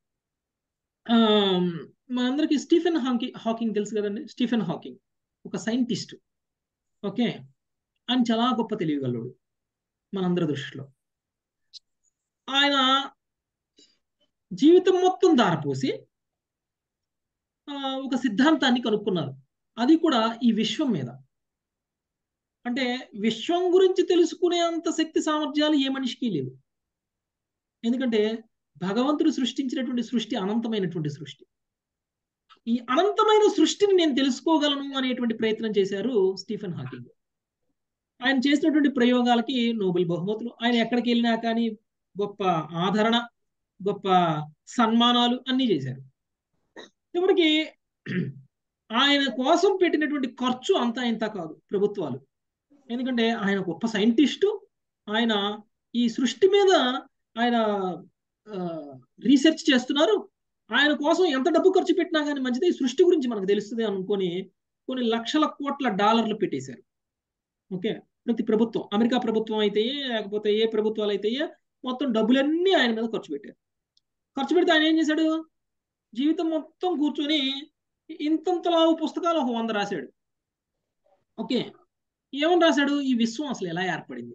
ఆ, మనందరికి స్టీఫెన్ హాకింగ్ హాకింగ్ తెలుసు కదండి స్టీఫెన్ హాకింగ్ ఒక సైంటిస్ట్ ఓకే ఆయన చాలా గొప్ప తెలియగలడు మనందరి దృష్టిలో ఆయన జీవితం మొత్తం దారపోసి ఆ, ఒక సిద్ధాంతాన్ని కనుక్కున్నారు అది కూడా ఈ విశ్వం మీద అంటే విశ్వం గురించి తెలుసుకునే అంత శక్తి సామర్థ్యాలు ఏ మనిషికి లేవు ఎందుకంటే భగవంతుడు సృష్టించినటువంటి సృష్టి అనంతమైనటువంటి సృష్టి ఈ అనంతమైన సృష్టిని నేను తెలుసుకోగలను అనేటువంటి ప్రయత్నం చేశారు స్టీఫెన్ హాకింగ్ ఆయన చేసినటువంటి ప్రయోగాలకి నోబెల్ బహుమతులు ఆయన ఎక్కడికి వెళ్ళినా కానీ గొప్ప ఆదరణ గొప్ప సన్మానాలు అన్నీ చేశారు చివరికి ఆయన కోసం పెట్టినటువంటి ఖర్చు అంతా ఇంత కాదు ప్రభుత్వాలు ఎందుకంటే ఆయన గొప్ప సైంటిస్టు ఆయన ఈ సృష్టి మీద ఆయన రీసెర్చ్ చేస్తున్నారు ఆయన కోసం ఎంత డబ్బు ఖర్చు పెట్టినా కానీ మంచిది ఈ సృష్టి గురించి మనకు తెలుస్తుంది అనుకొని కొన్ని లక్షల కోట్ల డాలర్లు పెట్టేశారు ఓకే ప్రతి ప్రభుత్వం అమెరికా ప్రభుత్వం అయితే లేకపోతే ఏ ప్రభుత్వాలు అయితే మొత్తం డబ్బులన్నీ ఆయన మీద ఖర్చు పెట్టారు ఖర్చు పెడితే ఆయన ఏం చేశాడు జీవితం మొత్తం కూర్చొని ఇంతంతలావు పుస్తకాలు ఒక వంద రాశాడు ఓకే ఏమని రాశాడు ఈ విశ్వం అసలు ఎలా ఏర్పడింది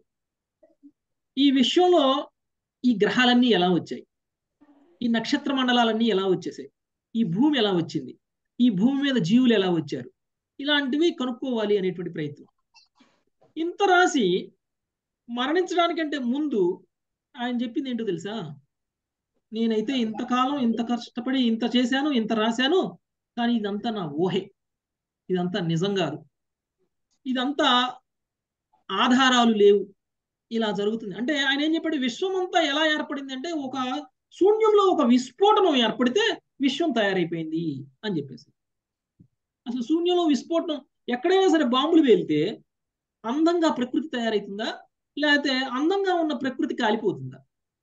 ఈ విశ్వంలో ఈ గ్రహాలన్నీ ఎలా వచ్చాయి ఈ నక్షత్ర మండలాలన్నీ ఎలా వచ్చేసాయి ఈ భూమి ఎలా వచ్చింది ఈ భూమి మీద జీవులు ఎలా వచ్చారు ఇలాంటివి కనుక్కోవాలి అనేటువంటి ప్రయత్నం ఇంత రాసి మరణించడానికంటే ముందు ఆయన చెప్పింది ఏంటో తెలుసా నేనైతే ఇంతకాలం ఇంత కష్టపడి ఇంత చేశాను ఇంత రాశాను కానీ ఇదంతా నా ఊహే ఇదంతా నిజం కాదు ఇదంతా ఆధారాలు లేవు ఇలా జరుగుతుంది అంటే ఆయన ఏం చెప్పాడు విశ్వం అంతా ఎలా ఏర్పడింది అంటే ఒక శూన్యంలో ఒక విస్ఫోటనం ఏర్పడితే విశ్వం తయారైపోయింది అని చెప్పేసి అసలు శూన్యంలో విస్ఫోటనం ఎక్కడైనా సరే బాంబులు పేలితే అందంగా ప్రకృతి తయారవుతుందా లేకపోతే అందంగా ఉన్న ప్రకృతి కాలిపోతుందా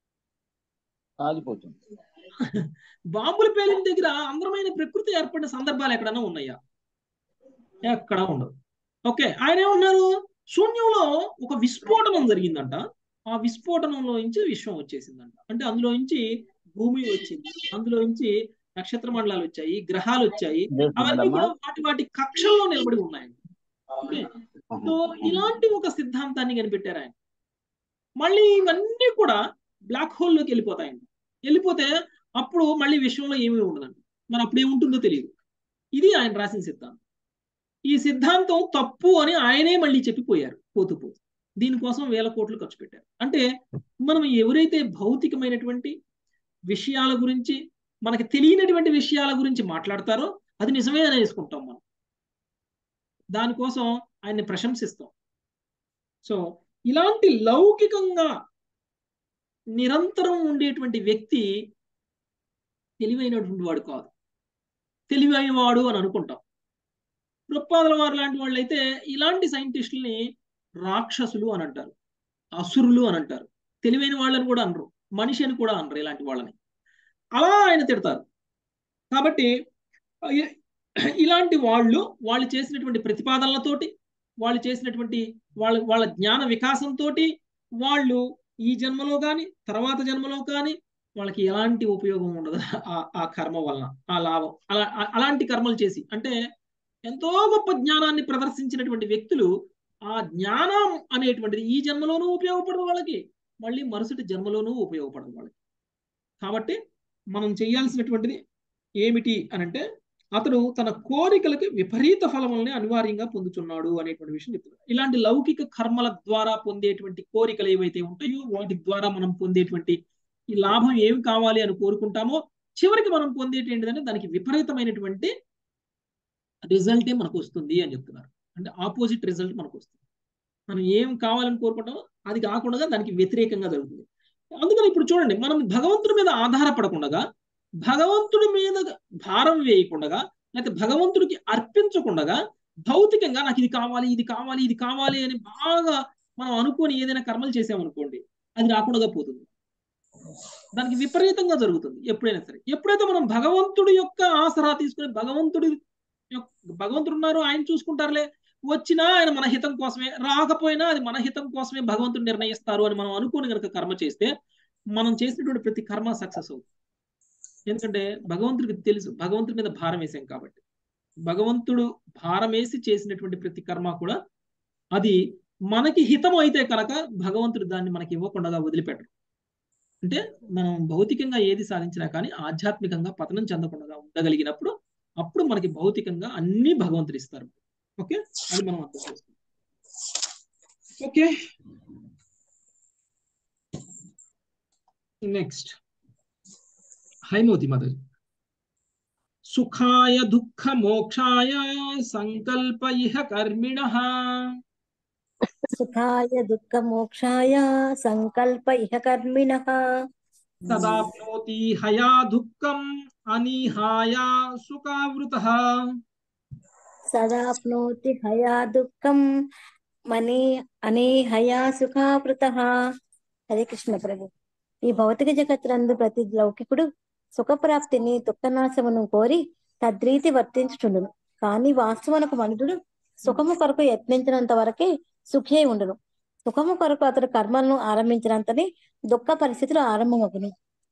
కాలిపోతుంది బాంబులు పేలిన దగ్గర అందమైన ప్రకృతి ఏర్పడిన సందర్భాలు ఎక్కడైనా ఉన్నాయా ఎక్కడ ఉండవు ఓకే ఆయన ఏమన్నారు శూన్యంలో ఒక విస్ఫోటనం జరిగిందంట ఆ విస్ఫోటనంలో నుంచి విశ్వం వచ్చేసిందంట అంటే అందులో నుంచి భూమి వచ్చింది అందులో నుంచి నక్షత్ర మండలాలు వచ్చాయి గ్రహాలు వచ్చాయి అవన్నీ కూడా వాటి వాటి కక్షల్లో నిలబడి ఉన్నాయి ఓకే సో ఇలాంటి ఒక సిద్ధాంతాన్ని కనిపెట్టారు ఆయన మళ్ళీ ఇవన్నీ కూడా బ్లాక్ హోల్లోకి వెళ్ళిపోతాయండి వెళ్ళిపోతే అప్పుడు మళ్ళీ విశ్వంలో ఏమీ ఉండదండి మరి అప్పుడు ఏముంటుందో తెలియదు ఇది ఆయన రాసిన సిద్ధాంతం ఈ సిద్ధాంతం తప్పు అని ఆయనే మళ్ళీ చెప్పిపోయారు పోతూ పోతూ దీనికోసం వేల కోట్లు ఖర్చు పెట్టారు అంటే మనం ఎవరైతే భౌతికమైనటువంటి విషయాల గురించి మనకి తెలియనటువంటి విషయాల గురించి మాట్లాడతారో అది నిజమే అని వేసుకుంటాం మనం దానికోసం ఆయన్ని ప్రశంసిస్తాం సో ఇలాంటి లౌకికంగా నిరంతరం ఉండేటువంటి వ్యక్తి తెలివైనటువంటి వాడు కాదు తెలివైనవాడు అని అనుకుంటాం దృక్పాదల వారు లాంటి వాళ్ళు అయితే ఇలాంటి సైంటిస్టుల్ని రాక్షసులు అని అంటారు అసురులు అని అంటారు తెలివైన వాళ్ళని కూడా అనరు మనిషి అని కూడా అనరు ఇలాంటి వాళ్ళని అలా ఆయన తిడతారు కాబట్టి ఇలాంటి వాళ్ళు వాళ్ళు చేసినటువంటి ప్రతిపాదనలతోటి వాళ్ళు చేసినటువంటి వాళ్ళ వాళ్ళ జ్ఞాన వికాసంతో వాళ్ళు ఈ జన్మలో కానీ తర్వాత జన్మలో కానీ వాళ్ళకి ఎలాంటి ఉపయోగం ఉండదు ఆ కర్మ వలన ఆ లాభం అలా అలాంటి కర్మలు చేసి అంటే ఎంతో గొప్ప జ్ఞానాన్ని ప్రదర్శించినటువంటి వ్యక్తులు ఆ జ్ఞానం అనేటువంటిది ఈ జన్మలోనూ ఉపయోగపడదు వాళ్ళకి మళ్ళీ మరుసటి జన్మలోనూ ఉపయోగపడదు వాళ్ళకి కాబట్టి మనం చేయాల్సినటువంటిది ఏమిటి అని అంటే అతడు తన కోరికలకి విపరీత ఫలములని అనివార్యంగా పొందుతున్నాడు అనేటువంటి విషయం చెప్తున్నాడు ఇలాంటి లౌకిక కర్మల ద్వారా పొందేటువంటి కోరికలు ఏవైతే ఉంటాయో వాటి ద్వారా మనం పొందేటువంటి ఈ లాభం ఏమి కావాలి అని కోరుకుంటామో చివరికి మనం పొందేటేంటిదంటే దానికి విపరీతమైనటువంటి రిజల్టే మనకు వస్తుంది అని చెప్తున్నారు అంటే ఆపోజిట్ రిజల్ట్ మనకు వస్తుంది మనం ఏం కావాలని కోరుకుంటామో అది కాకుండా దానికి వ్యతిరేకంగా జరుగుతుంది అందుకని ఇప్పుడు చూడండి మనం భగవంతుడి మీద ఆధారపడకుండా భగవంతుడి మీద భారం వేయకుండా లేకపోతే భగవంతుడికి అర్పించకుండా భౌతికంగా నాకు ఇది కావాలి ఇది కావాలి ఇది కావాలి అని బాగా మనం అనుకొని ఏదైనా కర్మలు చేసామనుకోండి అది రాకుండా పోతుంది దానికి విపరీతంగా జరుగుతుంది ఎప్పుడైనా సరే ఎప్పుడైతే మనం భగవంతుడి యొక్క ఆసరా తీసుకుని భగవంతుడి భగవంతుడు ఉన్నారు ఆయన చూసుకుంటారులే వచ్చినా ఆయన మన హితం కోసమే రాకపోయినా అది మన హితం కోసమే భగవంతుడు నిర్ణయిస్తారు అని మనం అనుకుని కనుక కర్మ చేస్తే మనం చేసినటువంటి ప్రతి కర్మ సక్సెస్ అవుతుంది ఎందుకంటే భగవంతుడికి తెలుసు భగవంతుడి మీద భారం వేసాం కాబట్టి భగవంతుడు భారం వేసి చేసినటువంటి ప్రతి కర్మ కూడా అది మనకి హితం అయితే కనుక భగవంతుడు దాన్ని మనకి ఇవ్వకుండా వదిలిపెట్టరు అంటే మనం భౌతికంగా ఏది సాధించినా కానీ ఆధ్యాత్మికంగా పతనం చెందకుండా ఉండగలిగినప్పుడు అప్పుడు మనకి భౌతికంగా అన్ని భగవంతుడు ఇస్తారు ఓకే అది మనం అర్థం చేసుకోవాలి ఓకే నెక్స్ట్ హైమోతి మదర్ సుఖాయ దుఃఖ మోక్షాయ సంకల్ప ఇహ కర్మిణ సుఖాయ దుఃఖ మోక్షాయ సంకల్ప ఇహ కర్మిణ తదాప్నోతి హయా దుఃఖం అనిహాయ సుఖావృత సదాప్నోతి హయా దుఃఖం మనీ అనేహయా సుఖావృత హరే కృష్ణ ప్రభు ఈ భౌతిక జగత్తునందు ప్రతి లౌకికుడు సుఖప్రాప్తిని దుఃఖనాశమును కోరి తద్రీతి వర్తించుచుండును కానీ వాస్తవనకు మనుషుడు సుఖము కొరకు యత్నించినంత వరకే సుఖే ఉండును సుఖము కొరకు అతడు కర్మలను ఆరంభించినంతనే దుఃఖ పరిస్థితులు ఆరంభమగును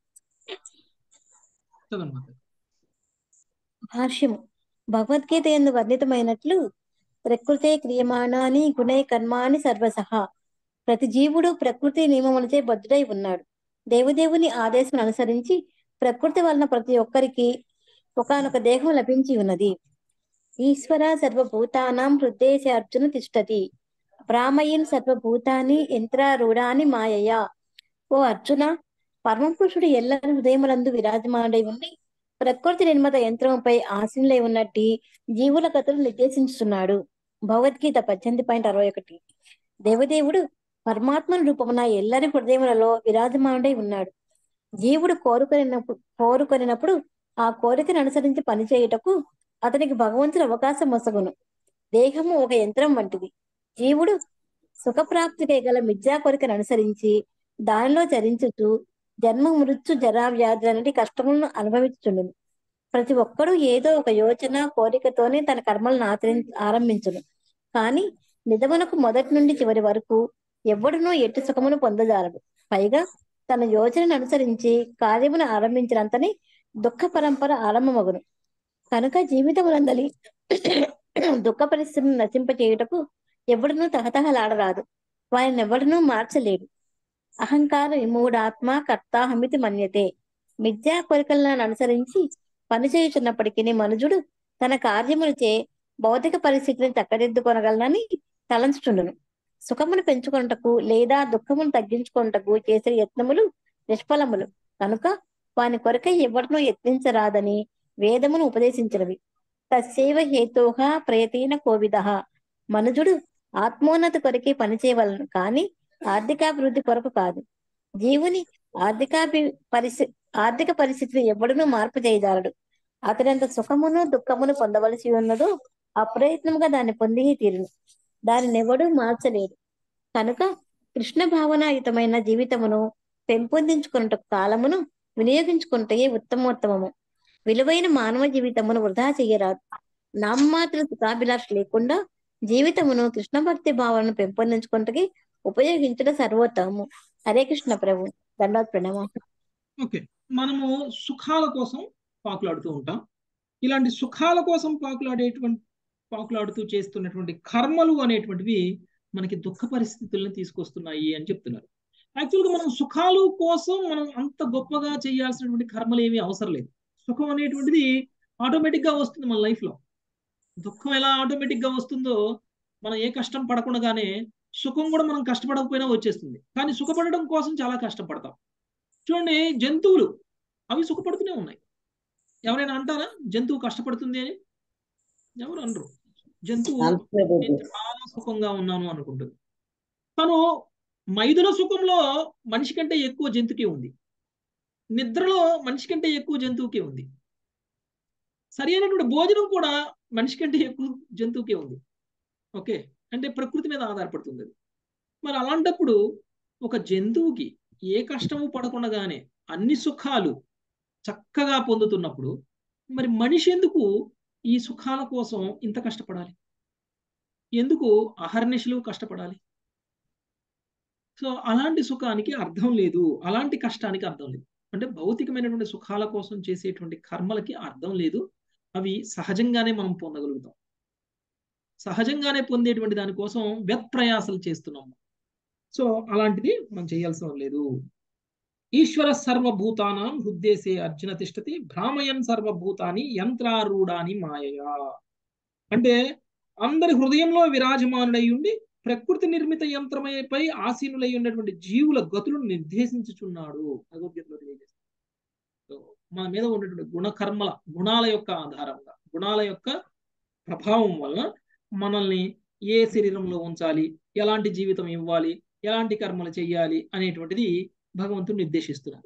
భాష్యము భగవద్గీత ఎందు వర్ణితమైనట్లు ప్రకృతే క్రియమాణాని గుణై కర్మాని సర్వసహ ప్రతి జీవుడు ప్రకృతి నియమములచే బద్ధుడై ఉన్నాడు దేవదేవుని ఆదేశం అనుసరించి ప్రకృతి వలన ప్రతి ఒక్కరికి ఒకనొక దేహం లభించి ఉన్నది ఈశ్వర సర్వభూతానాం హృదయ అర్జున తిష్టతి భ్రామయిన్ సర్వభూతాన్ని యంత్రారూఢాని మాయయా ఓ అర్జున పరమపురుషుడు ఎల్లరి హృదయములందు విరాజమానుడై ఉండి ప్రకృతి నిర్మిత యంత్రముపై ఆశీనులై ఉన్నట్టి జీవుల కథలు నిర్దేశించుతున్నాడు భగవద్గీత పద్దెనిమిది పాయింట్ అరవై ఒకటి దేవదేవుడు పరమాత్మ రూపమున ఎల్లరి హృదయములలో విరాజమానుడై ఉన్నాడు జీవుడు కోరుకొనినప్పుడు కోరుకొనినప్పుడు ఆ కోరికను అనుసరించి పనిచేయుటకు అతనికి భగవంతుడు అవకాశం వసగును దేహము ఒక యంత్రం వంటిది జీవుడు సుఖప్రాప్తికి గల మిథ్యా కోరికను అనుసరించి దానిలో చరించుచు జన్మ మృత్యు జరా వ్యాధులు అనేటి కష్టములను అనుభవించుచుండును ప్రతి ఒక్కరూ ఏదో ఒక యోచన కోరికతోనే తన కర్మలను ఆచరి ఆరంభించును కానీ నిజమునకు మొదటి నుండి చివరి వరకు ఎవడునూ ఎట్టి సుఖమును పొందజాలడు పైగా తన యోచనను అనుసరించి కార్యమును ఆరంభించినంతని దుఃఖ పరంపర ఆరంభమగును కనుక జీవితములందలి దుఃఖ పరిస్థితిని నశింపచేయుటకు ఎవడునూ తహతహలాడరాదు వారిని ఎవడునూ మార్చలేడు అహంకార విమూఢాత్మ కర్తాహమితి మన్యతే మిథ్యా కోరికలను అనుసరించి పనిచేయుచున్నప్పటికీ మనుజుడు తన కార్యములచే భౌతిక పరిస్థితిని చక్కదిద్దుకొనగలనని తలంచుచుండును సుఖమును పెంచుకొనుటకు లేదా దుఃఖమును తగ్గించుకొనుటకు చేసే యత్నములు నిష్ఫలములు కనుక వాని కొరకై ఎవరినూ యత్నించరాదని వేదమును ఉపదేశించినవి తస్సైవ హేతోహ ప్రయతీన కోవిద మనుజుడు ఆత్మోన్నతి కొరకే పనిచేయవలను కానీ ఆర్థికాభివృద్ధి కొరకు కాదు జీవుని ఆర్థికాభి పరిస్థితి ఆర్థిక పరిస్థితిని ఎవడునూ మార్పు చేయజాలడు అతడంత సుఖమును దుఃఖమును పొందవలసి ఉన్నదో అప్రయత్నముగా దాన్ని పొంది తీరును దానిని ఎవడూ మార్చలేడు కనుక కృష్ణ భావనాయుతమైన జీవితమును పెంపొందించుకున్నట కాలమును వినియోగించుకుంటే ఉత్తమోత్తమము విలువైన మానవ జీవితమును వృధా చెయ్యరాదు నామమాత్ర సుఖాభిలాష లేకుండా జీవితమును కృష్ణ భక్తి భావనను పెంపొందించుకుంటకి ఉపయోగించడం సర్వోత్తమము హరే కృష్ణ ప్రభు దండవత్ ప్రణామం ఓకే మనము సుఖాల కోసం పాకులాడుతూ ఉంటాం ఇలాంటి సుఖాల కోసం పాకులాడేటువంటి పాకులాడుతూ చేస్తున్నటువంటి కర్మలు అనేటువంటివి మనకి దుఃఖ పరిస్థితులను తీసుకొస్తున్నాయి అని చెప్తున్నారు యాక్చువల్గా మనం సుఖాలు కోసం మనం అంత గొప్పగా చేయాల్సినటువంటి కర్మలు ఏమీ అవసరం లేదు సుఖం అనేటువంటిది ఆటోమేటిక్ గా వస్తుంది మన లైఫ్ లో దుఃఖం ఎలా ఆటోమేటిక్ గా వస్తుందో మనం ఏ కష్టం పడకుండానే సుఖం కూడా మనం కష్టపడకపోయినా వచ్చేస్తుంది కానీ సుఖపడడం కోసం చాలా కష్టపడతాం చూడండి జంతువులు అవి సుఖపడుతూనే ఉన్నాయి ఎవరైనా అంటారా జంతువు కష్టపడుతుంది అని ఎవరు అనరు జంతువు నేను చాలా సుఖంగా ఉన్నాను అనుకుంటుంది తను మైదున సుఖంలో మనిషి కంటే ఎక్కువ జంతువుకి ఉంది నిద్రలో మనిషి కంటే ఎక్కువ జంతువుకే ఉంది సరి అయినటువంటి భోజనం కూడా మనిషి కంటే ఎక్కువ జంతువుకే ఉంది ఓకే అంటే ప్రకృతి మీద ఆధారపడుతుంది అది మరి అలాంటప్పుడు ఒక జంతువుకి ఏ కష్టము పడకుండానే అన్ని సుఖాలు చక్కగా పొందుతున్నప్పుడు మరి మనిషి ఎందుకు ఈ సుఖాల కోసం ఇంత కష్టపడాలి ఎందుకు అహర్నిశలు కష్టపడాలి సో అలాంటి సుఖానికి అర్థం లేదు అలాంటి కష్టానికి అర్థం లేదు అంటే భౌతికమైనటువంటి సుఖాల కోసం చేసేటువంటి కర్మలకి అర్థం లేదు అవి సహజంగానే మనం పొందగలుగుతాం సహజంగానే పొందేటువంటి దానికోసం వ్యత్ప్రయాసలు చేస్తున్నాము సో అలాంటిది మనం చేయాల్సిన లేదు ఈశ్వర సర్వభూతానాం హృద్దేశే అర్జున తిష్టతి భ్రామయన్ సర్వభూతాని యంత్రారూఢాని మాయయా అంటే అందరి హృదయంలో విరాజమానుడై ఉండి ప్రకృతి నిర్మిత యంత్రమైపై ఆసీనులై ఉన్నటువంటి జీవుల గతులను నిర్దేశించుచున్నాడు భగవద్గీతలో తెలియజేస్తాడు మన మీద ఉన్నటువంటి గుణకర్మల గుణాల యొక్క ఆధారంగా గుణాల యొక్క ప్రభావం వలన మనల్ని ఏ శరీరంలో ఉంచాలి ఎలాంటి జీవితం ఇవ్వాలి ఎలాంటి కర్మలు చేయాలి అనేటువంటిది భగవంతుడు నిర్దేశిస్తున్నాడు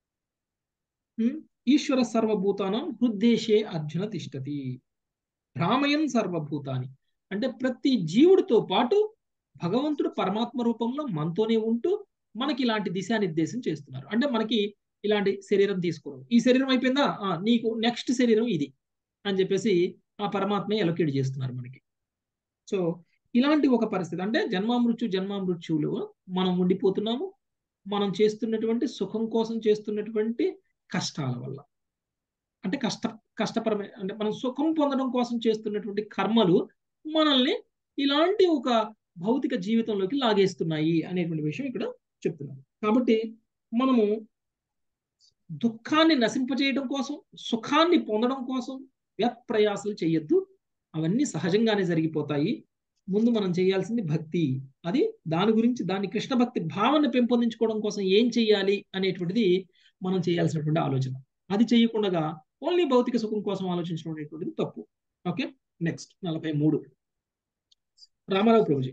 ఈశ్వర సర్వభూతానం హృద్దేశే అర్జున తిష్టతి భ్రామయన్ సర్వభూతాని అంటే ప్రతి జీవుడితో పాటు భగవంతుడు పరమాత్మ రూపంలో మనతోనే ఉంటూ మనకి ఇలాంటి దిశానిర్దేశం చేస్తున్నారు అంటే మనకి ఇలాంటి శరీరం తీసుకోవడం ఈ శరీరం అయిపోయిందా నీకు నెక్స్ట్ శరీరం ఇది అని చెప్పేసి ఆ పరమాత్మే ఎలొకేట్ చేస్తున్నారు మనకి సో ఇలాంటి ఒక పరిస్థితి అంటే జన్మామృత్యు జన్మామృత్యువులు మనం ఉండిపోతున్నాము మనం చేస్తున్నటువంటి సుఖం కోసం చేస్తున్నటువంటి కష్టాల వల్ల అంటే కష్ట కష్టపరమైన అంటే మనం సుఖం పొందడం కోసం చేస్తున్నటువంటి కర్మలు మనల్ని ఇలాంటి ఒక భౌతిక జీవితంలోకి లాగేస్తున్నాయి అనేటువంటి విషయం ఇక్కడ చెప్తున్నాను కాబట్టి మనము దుఃఖాన్ని నశింపజేయడం కోసం సుఖాన్ని పొందడం కోసం వ్యత్ప్రయాసలు చేయొద్దు అవన్నీ సహజంగానే జరిగిపోతాయి ముందు మనం చేయాల్సింది భక్తి అది దాని గురించి దాని కృష్ణ భక్తి భావన పెంపొందించుకోవడం కోసం ఏం చేయాలి అనేటువంటిది మనం చేయాల్సినటువంటి ఆలోచన అది చేయకుండా ఓన్లీ భౌతిక సుఖం కోసం ఆలోచించడం అనేటువంటిది తప్పు ఓకే నెక్స్ట్ నలభై మూడు రామారావు ప్రభుజీ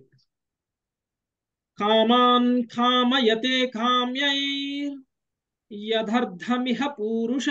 కామాన్ కామయతే కామ్యైర్ యథర్థమిహ పూరుష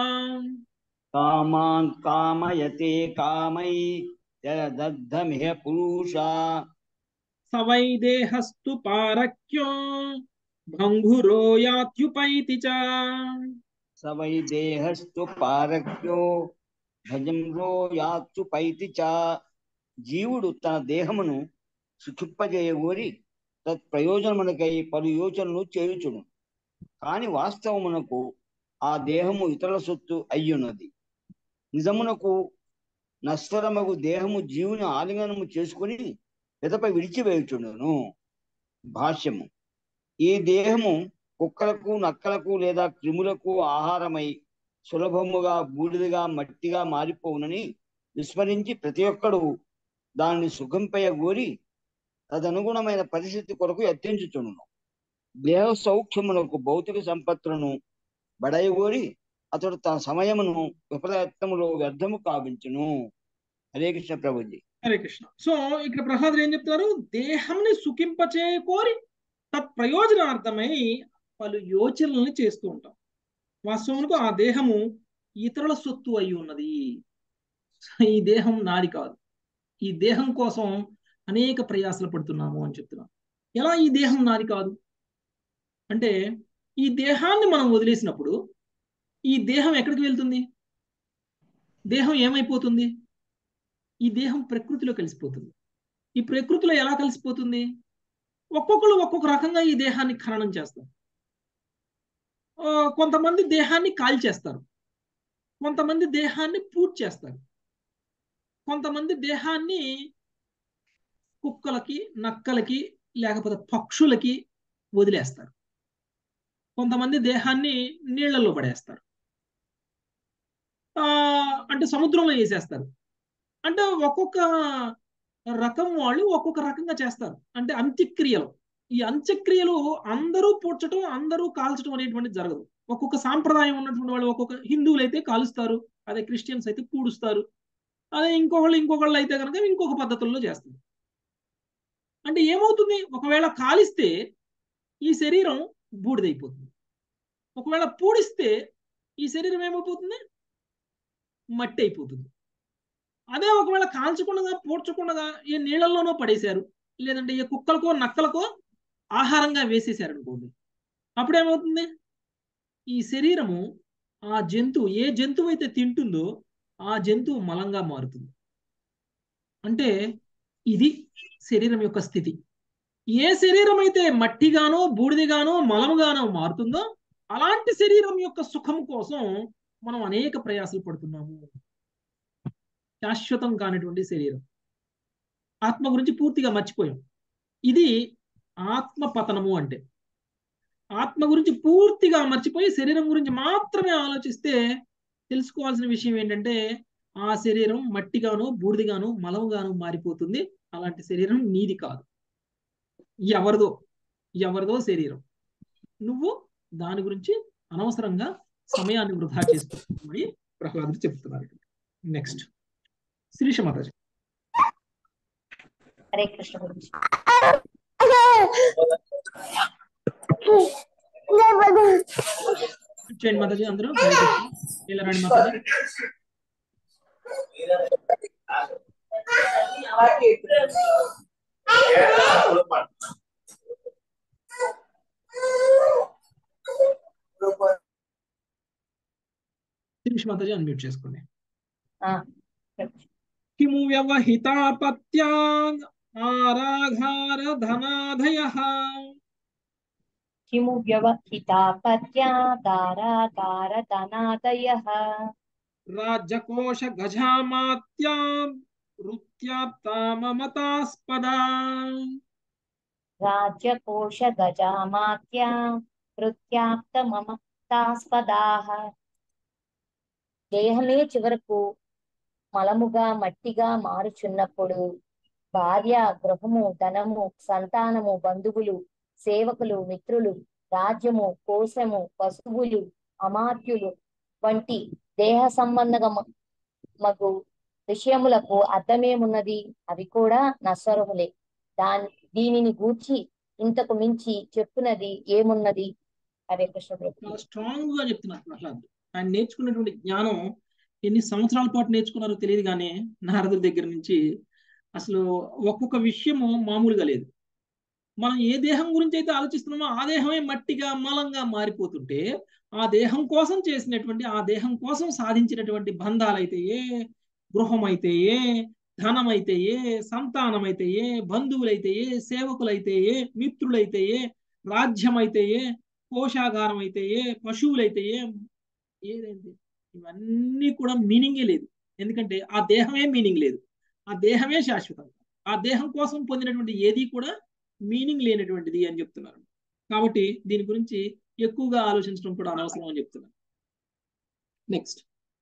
కామాన్ కామయతే కామై యదర్థమిహ పురుష సవై దేహస్తు పారక్యో భంగురో యాత్యుపైతి చ స వై దేహస్థు పారక్యో భజంలో యాత్సు పైతి చ జీవుడు తన దేహమును సుఖింపజేయగోరి తత్ప్రయోజనమునకై పలు యోచనలు చేయుచును కాని వాస్తవమునకు ఆ దేహము ఇతరుల సొత్తు అయ్యున్నది నిజమునకు నశ్వరమగు దేహము జీవుని ఆలింగనము చేసుకుని పిదపై విడిచివేయుచుండును భాష్యము ఈ దేహము కుక్కలకు నక్కలకు లేదా క్రిములకు ఆహారమై సులభముగా బూడిదగా మట్టిగా మారిపోవునని విస్మరించి ప్రతి ఒక్కడు దానిని సుఖంపయ గోరి తదనుగుణమైన పరిస్థితి కొరకు యత్నించుచుండును దేహ సౌఖ్యమునకు భౌతిక సంపత్తులను బడయగోరి అతడు తన సమయమును విపరీతములో వ్యర్థము కావించును హరే కృష్ణ ప్రభుజీ హరే కృష్ణ సో ఇక్కడ ప్రహ్లాదులు ఏం చెప్తున్నారు దేహంని సుఖింపచే కోరి తత్ప్రయోజనార్థమై పలు యోచనల్ని చేస్తూ ఉంటాం వాస్తవానికి ఆ దేహము ఇతరుల సొత్తు అయి ఉన్నది ఈ దేహం నాది కాదు ఈ దేహం కోసం అనేక ప్రయాసలు పడుతున్నాము అని చెప్తున్నాం ఎలా ఈ దేహం నాది కాదు అంటే ఈ దేహాన్ని మనం వదిలేసినప్పుడు ఈ దేహం ఎక్కడికి వెళ్తుంది దేహం ఏమైపోతుంది ఈ దేహం ప్రకృతిలో కలిసిపోతుంది ఈ ప్రకృతిలో ఎలా కలిసిపోతుంది ఒక్కొక్కరు ఒక్కొక్క రకంగా ఈ దేహాన్ని ఖననం చేస్తారు ఆ, కొంతమంది దేహాన్ని కాల్చేస్తారు కొంతమంది దేహాన్ని పూర్తి చేస్తారు కొంతమంది దేహాన్ని కుక్కలకి నక్కలకి లేకపోతే పక్షులకి వదిలేస్తారు కొంతమంది దేహాన్ని నీళ్లలో పడేస్తారు ఆ అంటే సముద్రంలో వేసేస్తారు అంటే ఒక్కొక్క రకం వాళ్ళు ఒక్కొక్క రకంగా చేస్తారు అంటే అంత్యక్రియలు ఈ అంత్యక్రియలు అందరూ పూడ్చడం అందరూ కాల్చడం అనేటువంటిది జరగదు ఒక్కొక్క సాంప్రదాయం ఉన్నటువంటి వాళ్ళు ఒక్కొక్క హిందువులు అయితే కాలుస్తారు అదే క్రిస్టియన్స్ అయితే పూడుస్తారు అదే ఇంకొకళ్ళు ఇంకొకళ్ళు అయితే కనుక ఇంకొక పద్ధతుల్లో చేస్తారు అంటే ఏమవుతుంది ఒకవేళ కాలిస్తే ఈ శరీరం బూడిదైపోతుంది ఒకవేళ పూడిస్తే ఈ శరీరం ఏమైపోతుంది మట్టి అయిపోతుంది అదే ఒకవేళ కాల్చకుండా పూడ్చకుండా ఏ నీళ్ళల్లోనో పడేశారు లేదంటే ఏ కుక్కలకో నక్కలకో ఆహారంగా వేసేశారు అనుకోండి అప్పుడేమవుతుంది ఈ శరీరము ఆ జంతువు ఏ జంతువు అయితే తింటుందో ఆ జంతువు మలంగా మారుతుంది అంటే ఇది శరీరం యొక్క స్థితి ఏ శరీరం అయితే మట్టిగానో బూడిదిగానో మలముగానో మారుతుందో అలాంటి శరీరం యొక్క సుఖం కోసం మనం అనేక ప్రయాసలు పడుతున్నాము శాశ్వతం కానిటువంటి శరీరం ఆత్మ గురించి పూర్తిగా మర్చిపోయాం ఇది ఆత్మ పతనము అంటే ఆత్మ గురించి పూర్తిగా మర్చిపోయి శరీరం గురించి మాత్రమే ఆలోచిస్తే తెలుసుకోవాల్సిన విషయం ఏంటంటే ఆ శరీరం మట్టిగాను బూడిదిగాను మలముగాను మారిపోతుంది అలాంటి శరీరం నీది కాదు ఎవరిదో ఎవరిదో శరీరం నువ్వు దాని గురించి అనవసరంగా సమయాన్ని వృధా చేసుకోమని ప్రహ్లాదుడు చెప్తున్నారు నెక్స్ట్ శిరీష మాతాజీ హరే కృష్ణ గురించి చేయండి మాతాజీ అందరూ హరే కృష్ణ. ఇలా రండి మాతాజీ శిరీష మాతాజీ అన్మ్యూట్ చేసుకోండి ఆ, కిము వ్యవహితాపత్యా ఆరాఘార ధనాధయ కిము వ్యవహితాపత్యా దారాకార ధనాదయః రాజ్యకోశ గజామాత్యా వృత్యాప్తా మమతాస్పదా రాజ్యకోశ గజామాత్యా వృత్యాప్త మమతాస్పదాః దేహమే చివరకు మలముగా మట్టిగా మారుచున్నప్పుడు భార్య గృహము ధనము సంతానము బంధువులు సేవకులు మిత్రులు రాజ్యము కోశము పశువులు అమాత్యులు వంటి దేహ సంబంధ మగు విషయములకు అర్థమేమున్నది అవి కూడా నశ్వరములే దాని దీనిని గూర్చి ఇంతకు మించి చెప్పునది ఏమున్నది హరే కృష్ణ ప్రభు చాలా స్ట్రాంగ్ గా చెప్తున్నారు ప్రహ్లాద్ ఆయన నేర్చుకున్నటువంటి జ్ఞానం ఎన్ని సంవత్సరాల పాటు నేర్చుకున్నారో తెలియదు కానీ నారదుల దగ్గర నుంచి అసలు ఒక్కొక్క విషయము మామూలుగా లేదు మనం ఏ దేహం గురించి అయితే ఆలోచిస్తున్నామో ఆ దేహమే మట్టిగా మలంగా మారిపోతుంటే ఆ దేహం కోసం చేసినటువంటి ఆ దేహం కోసం సాధించినటువంటి బంధాలైతే ఏ గృహం అయితే ఏ ధనం అయితే ఏ సంతానం అయితే ఏ బంధువులైతే ఏ సేవకులైతే ఏ మిత్రులైతే ఏ రాజ్యం అయితే ఏ పోషాగారం అయితే ఏ పశువులైతే ఏ ఏదైతే ఇవన్నీ కూడా మీనింగే లేదు ఎందుకంటే ఆ దేహమే మీనింగ్ లేదు ఆ దేహమే శాశ్వతం ఆ దేహం కోసం పొందినటువంటి ఏది కూడా మీనింగ్ లేనటువంటిది అని చెప్తున్నారు కాబట్టి దీని గురించి ఎక్కువగా ఆలోచించడం కూడా అనవసరం అని చెప్తున్నారు నెక్స్ట్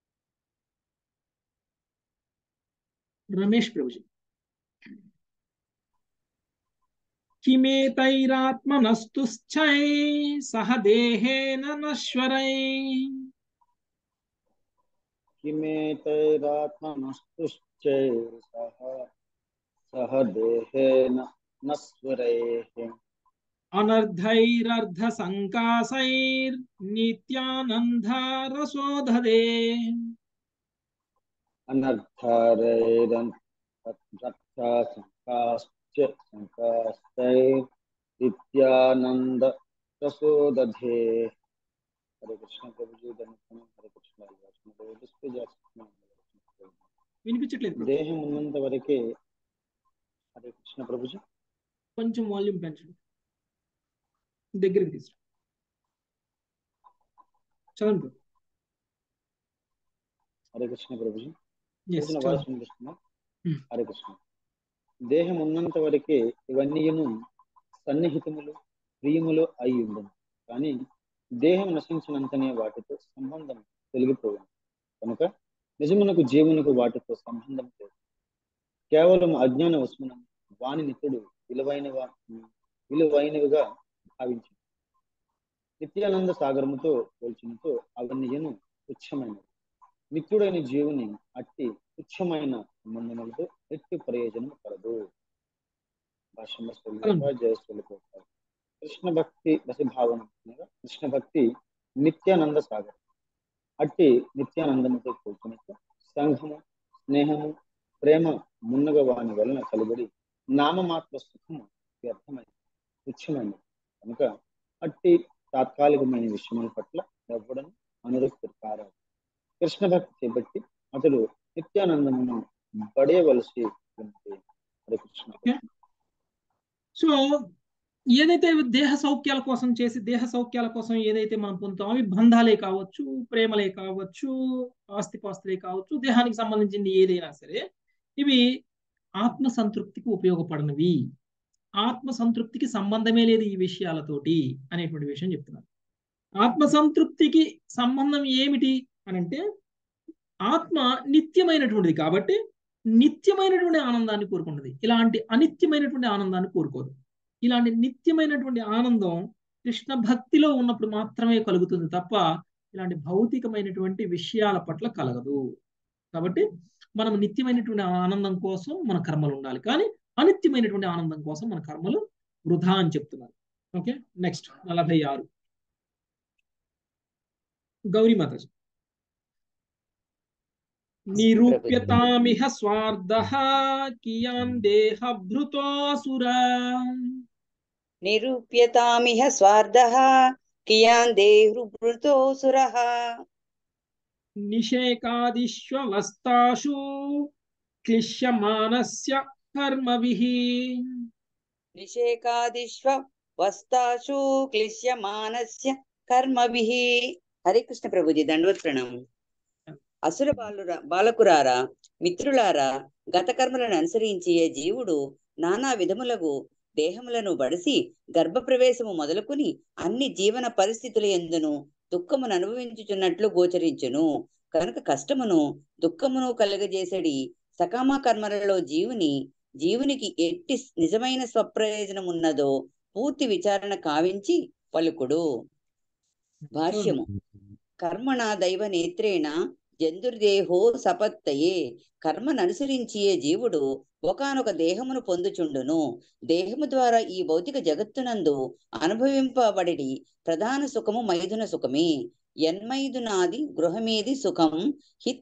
రమేష్ ప్రభుజీ కిమేతైరాత్మనస్తుశ్చై సహ దేహేన నశ్వరై किमेतैरात्मनस्तुश्चै सह सह देहेन नस्वरैः అనర్ధైరర్ధ సంకాసైర్ నిత్యానందరసోధదే अनर्थारैरर्थसङ्काश्च सङ्कास्तैरित्यानन्द प्रसोदधे हरे कृष्ण प्रभु जी धन्यवाद हरे कृष्ण हरे कृष्ण प्रभु जी, इस पे जा सकते हैं। వినిపించట్లేదు ప్రభు. దేహం ఉన్నంత వరకే హరే కృష్ణ ప్రభుజీ కొంచెం వాల్యూమ్ పెంచండి దగ్గరికి తీసుకు చదవండి ప్రభు. హరే కృష్ణ ప్రభుజీ Yes, కృష్ణ చదవండి. వాయిస్ వినిపిస్తుందా Hmm. హరే కృష్ణ దేహం ఉన్నంత వరకే ఇవన్నీను సన్నిహితములు ప్రియములు అయి ఉండను కానీ దేహం నశించినంతనే వాటితో సంబంధం తొలగిపోయింది కనుక నిజమునకు జీవునకు వాటితో సంబంధం లేదు కేవలం అజ్ఞాన వస్మునం వాని నిత్యుడు విలువైన విలువైనవిగా భావించింది నిత్యానంద సాగరముతో పోల్చినతో అవన్నీయను తుచ్చమైనవి నిత్యుడైన జీవుని అట్టి తుచ్చమైన సంబంధములతో ఎట్టి ప్రయోజనం కలదు భాష్యం జయశ్వలిపోతారు కృష్ణ భక్తి రసభావన అనగా కృష్ణ భక్తి నిత్యానంద సాగరం అట్టి నిత్యానందముతో పోల్చినట్టు సంఘము స్నేహము ప్రేమ మున్నగ వాని వలన కలుబడి నామమాత్ర సుఖము వ్యర్థమైనది తుచ్చమైనది కనుక అట్టి తాత్కాలికమైన విషయముల పట్ల ఎవ్వడను అనురక్తుడు కారాడు కృష్ణ భక్తి చేపట్టి అతడు నిత్యానందమును పడేయవలసి ఉంది హరే కృష్ణ సో ఏదైతే దేహ సౌఖ్యాల కోసం చేసి దేహ సౌఖ్యాల కోసం ఏదైతే మనం పొందుతామో అవి బంధాలే కావచ్చు ప్రేమలే కావచ్చు ఆస్తిపాస్తులే కావచ్చు దేహానికి సంబంధించింది ఏదైనా సరే ఇవి ఆత్మ సంతృప్తికి ఉపయోగపడనివి ఆత్మ సంతృప్తికి సంబంధమే లేదు ఈ విషయాలతోటి అనేటువంటి విషయం చెప్తున్నారు ఆత్మ సంతృప్తికి సంబంధం ఏమిటి అని అంటే ఆత్మ నిత్యమైనటువంటిది కాబట్టి నిత్యమైనటువంటి ఆనందాన్ని కోరుకుంటుంది ఇలాంటి అనిత్యమైనటువంటి ఆనందాన్ని కోరుకోదు ఇలాంటి నిత్యమైనటువంటి ఆనందం కృష్ణ భక్తిలో ఉన్నప్పుడు మాత్రమే కలుగుతుంది తప్ప ఇలాంటి భౌతికమైనటువంటి విషయాల పట్ల కలగదు కాబట్టి మనం నిత్యమైనటువంటి ఆనందం కోసం మన కర్మలు ఉండాలి కానీ అనిత్యమైనటువంటి ఆనందం కోసం మన కర్మలు వృధా అని చెప్తున్నారు ఓకే నెక్స్ట్ నలభై ఆరు గౌరీ మాతాజీ నిరూప్యతామిహ స్వార్థ కియాన్ దేహ భృతోసురా నిరూప్యతామిహ స్వార్థః కియాన్ దేహృభృతోऽసురः నిషేకాదిష్వవస్తాషు క్లిశ్యమానస్య కర్మభిః నిషేకాదిష్వ వస్తాషు క్లిశ్యమానస్య కర్మభిః హరే కృష్ణ ప్రభుజీ దండవత్ ప్రణామం అసుర బాలురా బాలకురారా మిత్రులారా గత కర్మలను అనుసరించి ఏ జీవుడు నానా విధములకు దేహములను బడిసి గర్భప్రవేశము మొదలుకుని అన్ని జీవన పరిస్థితుల ఎందును దుఃఖమును అనుభవించుచున్నట్లు గోచరించును కనుక కష్టమును దుఃఖమును కలుగజేసడి సకామ కర్మలలో జీవుని జీవునికి ఎట్టి నిజమైన స్వప్రయోజనం ఉన్నదో పూర్తి విచారణ కావించి పలుకుడు భాష్యము కర్మణ దైవ నేత్రేణ జందుర్దేహో సపత్తయే కర్మను అనుసరించియే జీవుడు ఒకనొక దేహమును పొందుచుండును దేహము ద్వారా ఈ భౌతిక జగత్తునందు అనుభవింపబడి ప్రధాన సుఖము మైథున సుఖమే ఎన్మైదునాది గృహమేది సుఖం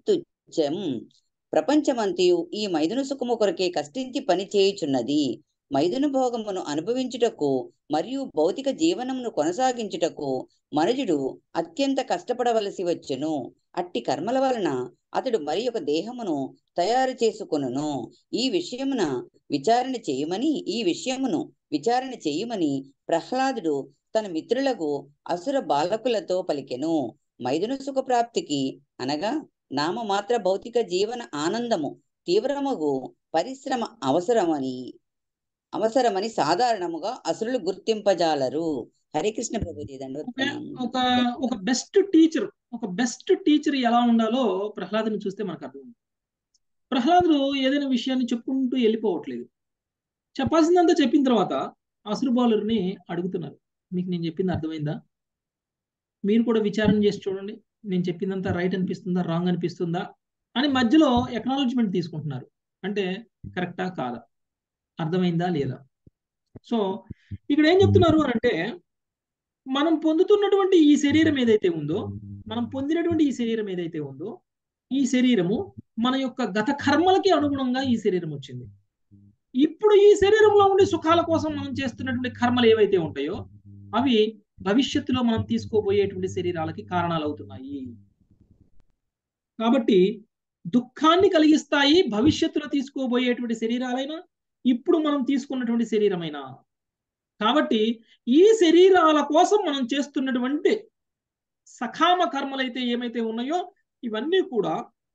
హిత్తుచ్చం ప్రపంచమంతయు ఈ మైదున సుఖము కొరకే కష్టించి పని చేయుచున్నది మైదున భోగమును అనుభవించుటకు మరియు భౌతిక జీవనమును కొనసాగించుటకు మనుజుడు అత్యంత కష్టపడవలసి వచ్చును అట్టి కర్మల వలన అతడు మరి ఒక దేహమును తయారు చేసుకొనును ఈ విషయమున విచారణ చేయమని ఈ విషయమును విచారణ చేయమని ప్రహ్లాదుడు తన మిత్రులకు అసుర బాలకులతో పలికెను మైదున సుఖ ప్రాప్తికి అనగా నామమాత్ర భౌతిక జీవన ఆనందము తీవ్రమగు పరిశ్రమ అవసరమని అవసరమని సాధారణముగా అసురులు గుర్తింపజాలరు హరే కృష్ణ ప్రభుజీ ఒక ఒక ఒక బెస్ట్ టీచర్ ఒక బెస్ట్ టీచర్ ఎలా ఉండాలో ప్రహ్లాదుని చూస్తే మనకు అర్థం ప్రహ్లాదుడు ఏదైనా విషయాన్ని చెప్పుకుంటూ వెళ్ళిపోవట్లేదు చెప్పాల్సిందంతా చెప్పిన తర్వాత అసురు బాలుని అడుగుతున్నారు మీకు నేను చెప్పింది అర్థమైందా మీరు కూడా విచారణ చేసి చూడండి నేను చెప్పిందంతా రైట్ అనిపిస్తుందా రాంగ్ అనిపిస్తుందా అని మధ్యలో ఎక్నాలజ్మెంట్ తీసుకుంటున్నారు అంటే కరెక్టా కాదా అర్థమైందా లేదా సో ఇక్కడ ఏం చెప్తున్నారు అని అంటే మనం పొందుతున్నటువంటి ఈ శరీరం ఏదైతే ఉందో మనం పొందినటువంటి ఈ శరీరం ఏదైతే ఉందో ఈ శరీరము మన యొక్క గత కర్మలకి అనుగుణంగా ఈ శరీరం వచ్చింది ఇప్పుడు ఈ శరీరంలో ఉండే సుఖాల కోసం మనం చేస్తున్నటువంటి కర్మలు ఏవైతే ఉంటాయో అవి భవిష్యత్తులో మనం తీసుకోబోయేటువంటి శరీరాలకి కారణాలు అవుతున్నాయి కాబట్టి దుఃఖాన్ని కలిగిస్తాయి భవిష్యత్తులో తీసుకోబోయేటువంటి శరీరాలైనా ఇప్పుడు మనం తీసుకున్నటువంటి శరీరమైనా కాబట్టి ఈ శరీరాల కోసం మనం చేస్తున్నటువంటి సకామ కర్మలైతే ఏమైతే ఉన్నాయో ఇవన్నీ కూడా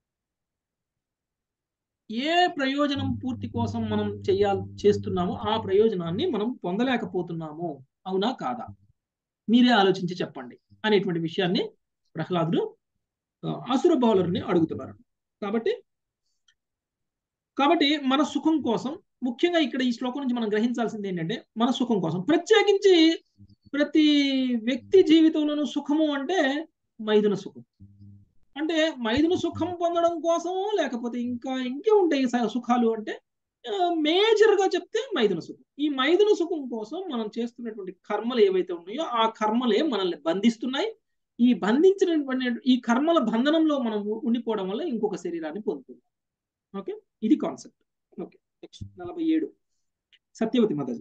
ఏ ప్రయోజనం పూర్తి కోసం మనం చెయ్యాలి చేస్తున్నామో ఆ ప్రయోజనాన్ని మనం పొందలేకపోతున్నాము అవునా కాదా మీరే ఆలోచించి చెప్పండి అనేటువంటి విషయాన్ని ప్రహ్లాదుడు అసుర బౌలర్ని అడుగుతున్నారు కాబట్టి కాబట్టి మన సుఖం కోసం ముఖ్యంగా ఇక్కడ ఈ శ్లోకం నుంచి మనం గ్రహించాల్సింది ఏంటంటే మన సుఖం కోసం ప్రత్యేకించి ప్రతి వ్యక్తి జీవితంలోనూ సుఖము అంటే మైదున సుఖం అంటే మైదున సుఖం పొందడం కోసము లేకపోతే ఇంకా ఇంకే ఉంటాయి సుఖాలు అంటే మేజర్ గా చెప్తే మైదున సుఖం ఈ మైదున సుఖం కోసం మనం చేస్తున్నటువంటి కర్మలు ఏవైతే ఉన్నాయో ఆ కర్మలే మనల్ని బంధిస్తున్నాయి ఈ బంధించినటువంటి ఈ కర్మల బంధనంలో మనం ఉండిపోవడం వల్ల ఇంకొక శరీరాన్ని పొందుతున్నాం ఓకే ఇది కాన్సెప్ట్ ఓకే నెక్స్ట్ నలభై ఏడు సత్యవతి మాతాజీ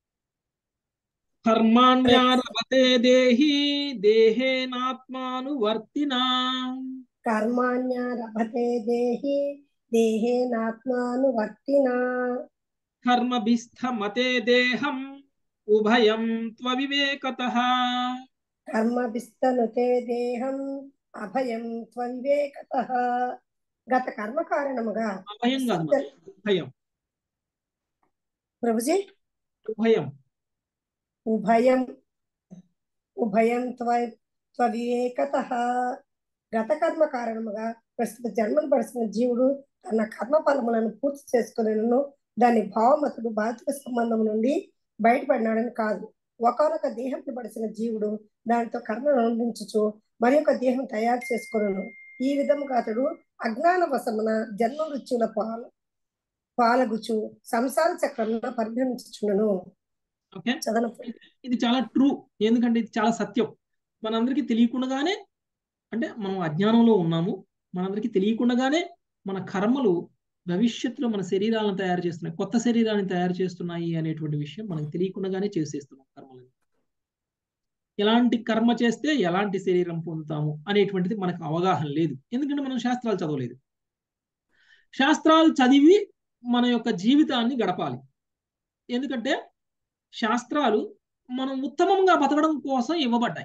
కర్మాణ్యారభతే దేహి దేహేనాత్మానువర్తినా కర్మాణ్యారభతే దేహి దేహేనాత్మానువర్తినా కర్మభిస్థమతే దేహం ఉభయం త్వవివేకత కర్మభిస్తనుతే దేహం అభయం త్వవివేకత గత కర్మ కారణముగా అభయం కాదు ఉభయం ప్రభుజీ ఉభయం ఉభయం ఉభయం త్వవివేకత గత కర్మ కారణముగా ప్రస్తుత జన్మను పడిసిన జీవుడు తన కర్మ ఫలములను పూర్తి చేసుకునేను దాని భావమతుడు బాధిక సంబంధం నుండి బయటపడినాడని కాదు ఒకనొక దేహం పడిసిన జీవుడు దానితో కర్మను అందించుచు మరి ఒక దేహం తయారు చేసుకును ఈ విధముగా అతడు అజ్ఞాన వశమున జన్మ మృత్యుల పాలు పాలగుచు సంసార చక్రంలో పరిభ్రమించుచుండును ఓకే ఇది చాలా ట్రూ ఎందుకంటే ఇది చాలా సత్యం మనందరికీ తెలియకుండానే అంటే మనం అజ్ఞానంలో ఉన్నాము మనందరికీ తెలియకుండానే మన కర్మలు భవిష్యత్తులో మన శరీరాలను తయారు చేస్తున్నాయి కొత్త శరీరాన్ని తయారు చేస్తున్నాయి అనేటువంటి విషయం మనకు తెలియకుండానే చేసేస్తున్నాం కర్మలను ఎలాంటి కర్మ చేస్తే ఎలాంటి శరీరం పొందుతాము అనేటువంటిది మనకు అవగాహన లేదు ఎందుకంటే మనం శాస్త్రాలు చదవలేదు శాస్త్రాలు చదివి మన యొక్క జీవితాన్ని గడపాలి ఎందుకంటే శాస్త్రాలు మనం ఉత్తమంగా బతకడం కోసం ఇవ్వబడ్డాయి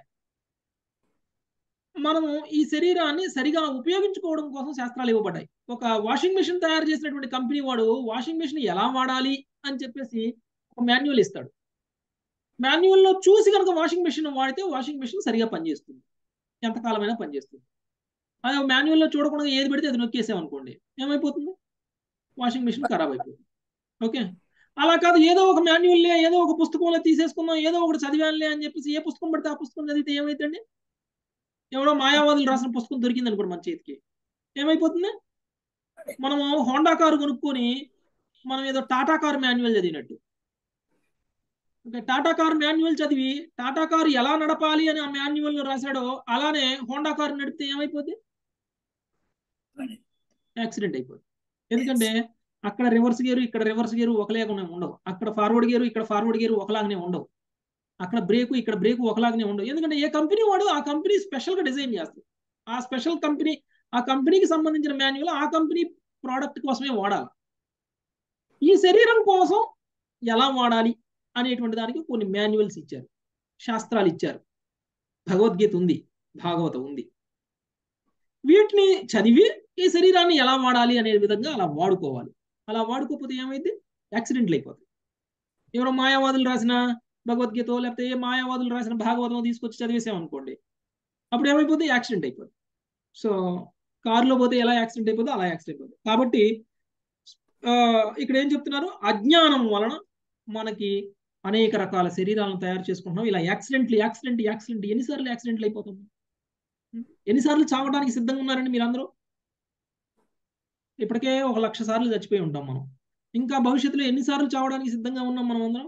మనము ఈ శరీరాన్ని సరిగా ఉపయోగించుకోవడం కోసం శాస్త్రాలు ఇవ్వబడ్డాయి ఒక వాషింగ్ మెషిన్ తయారు చేసినటువంటి కంపెనీ వాడు వాషింగ్ మెషిన్ ఎలా వాడాలి అని చెప్పేసి ఒక మాన్యువల్ ఇస్తాడు మాన్యువల్లో చూసి కనుక వాషింగ్ మెషిన్ వాడితే వాషింగ్ మెషిన్ సరిగా పనిచేస్తుంది ఎంతకాలమైనా పనిచేస్తుంది అదే మాన్యువల్లో చూడకుండా ఏది పెడితే అది నొక్కేసామనుకోండి ఏమైపోతుంది వాషింగ్ మెషిన్ ఖరాబ్ అయిపోతుంది ఓకే అలా కాదు ఏదో ఒక మాన్యువల్లే ఏదో ఒక పుస్తకంలో తీసేసుకుందాం ఏదో ఒకటి చదివానులే అని చెప్పేసి ఏ పుస్తకం పడితే ఆ పుస్తకం చదివితే ఏమైతుంది ఎవడో మాయావాదులు రాసిన పుస్తకం దొరికింది అనుకోండి మన చేతికి ఏమైపోతుంది మనము హోండా కారు కొనుక్కొని మనం ఏదో టాటా కారు మాన్యువల్ చదివినట్టు ఓకే టాటా కారు మాన్యువల్ చదివి టాటా కారు ఎలా నడపాలి అని ఆ మాన్యువల్ రాశాడో అలానే హోండా కారు నడిపితే ఏమైపోద్ది యాక్సిడెంట్ అయిపోద్ది ఎందుకంటే అక్కడ రివర్స్ గేరు ఇక్కడ రివర్స్ గేరు ఒకలాగానే ఉండవు అక్కడ ఫార్వర్డ్ గేరు ఇక్కడ ఫార్వర్డ్ గేరు ఒకలాగానే ఉండవు అక్కడ బ్రేకు ఇక్కడ బ్రేకు ఒకలాగానే ఉండవు ఎందుకంటే ఏ కంపెనీ వాడు ఆ కంపెనీ స్పెషల్గా డిజైన్ చేస్తుంది ఆ స్పెషల్ కంపెనీ ఆ కంపెనీకి సంబంధించిన మాన్యువల్ ఆ కంపెనీ ప్రోడక్ట్ కోసమే వాడాలి ఈ శరీరం కోసం ఎలా వాడాలి అనేటువంటి దానికి కొన్ని మాన్యువల్స్ ఇచ్చారు శాస్త్రాలు ఇచ్చారు భగవద్గీత ఉంది భాగవతం ఉంది వీటిని చదివి ఈ శరీరాన్ని ఎలా వాడాలి అనే విధంగా అలా వాడుకోవాలి అలా వాడుకోకపోతే ఏమైంది యాక్సిడెంట్లు అయిపోతాయి ఎవరో మాయావాదులు రాసిన భగవద్గీత లేకపోతే ఏ మాయావాదులు రాసిన భాగవతం తీసుకొచ్చి చదివేసామనుకోండి అప్పుడు ఏమైపోతుంది యాక్సిడెంట్ అయిపోతుంది సో కారులో పోతే ఎలా యాక్సిడెంట్ అయిపోతుందో అలా యాక్సిడెంట్ అయిపోతుంది కాబట్టి ఇక్కడ ఏం చెప్తున్నారు అజ్ఞానం వలన మనకి అనేక రకాల శరీరాలను తయారు చేసుకుంటున్నాం ఇలా యాక్సిడెంట్లు యాక్సిడెంట్ యాక్సిడెంట్ ఎన్నిసార్లు యాక్సిడెంట్లు అయిపోతుంది ఎన్నిసార్లు చావడానికి సిద్ధంగా ఉన్నారండి మీరందరూ ఇప్పటికే ఒక లక్ష సార్లు చచ్చిపోయి ఉంటాం మనం ఇంకా భవిష్యత్తులో ఎన్నిసార్లు చావడానికి సిద్ధంగా ఉన్నాం మనం అందరం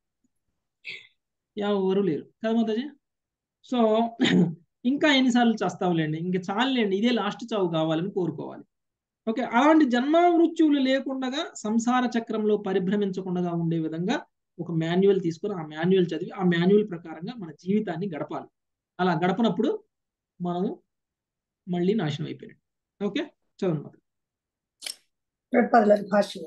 ఎవరు లేరు కదా మాతాజీ సో ఇంకా ఎన్నిసార్లు చేస్తావులేండి ఇంకా చాలులేండి ఇదే లాస్ట్ చావు కావాలని కోరుకోవాలి ఓకే అలాంటి జన్మ మృత్యువులు లేకుండా సంసార చక్రంలో పరిభ్రమించకుండా ఉండే విధంగా ఒక మాన్యువల్ తీసుకొని ఆ మాన్యువల్ చదివి ఆ మాన్యువల్ ప్రకారంగా మన జీవితాన్ని గడపాలి అలా గడపనప్పుడు మనము మళ్ళీ నాశనం అయిపోయినట్టు ఓకే చదవండి ప్రతిపదల భాష్యం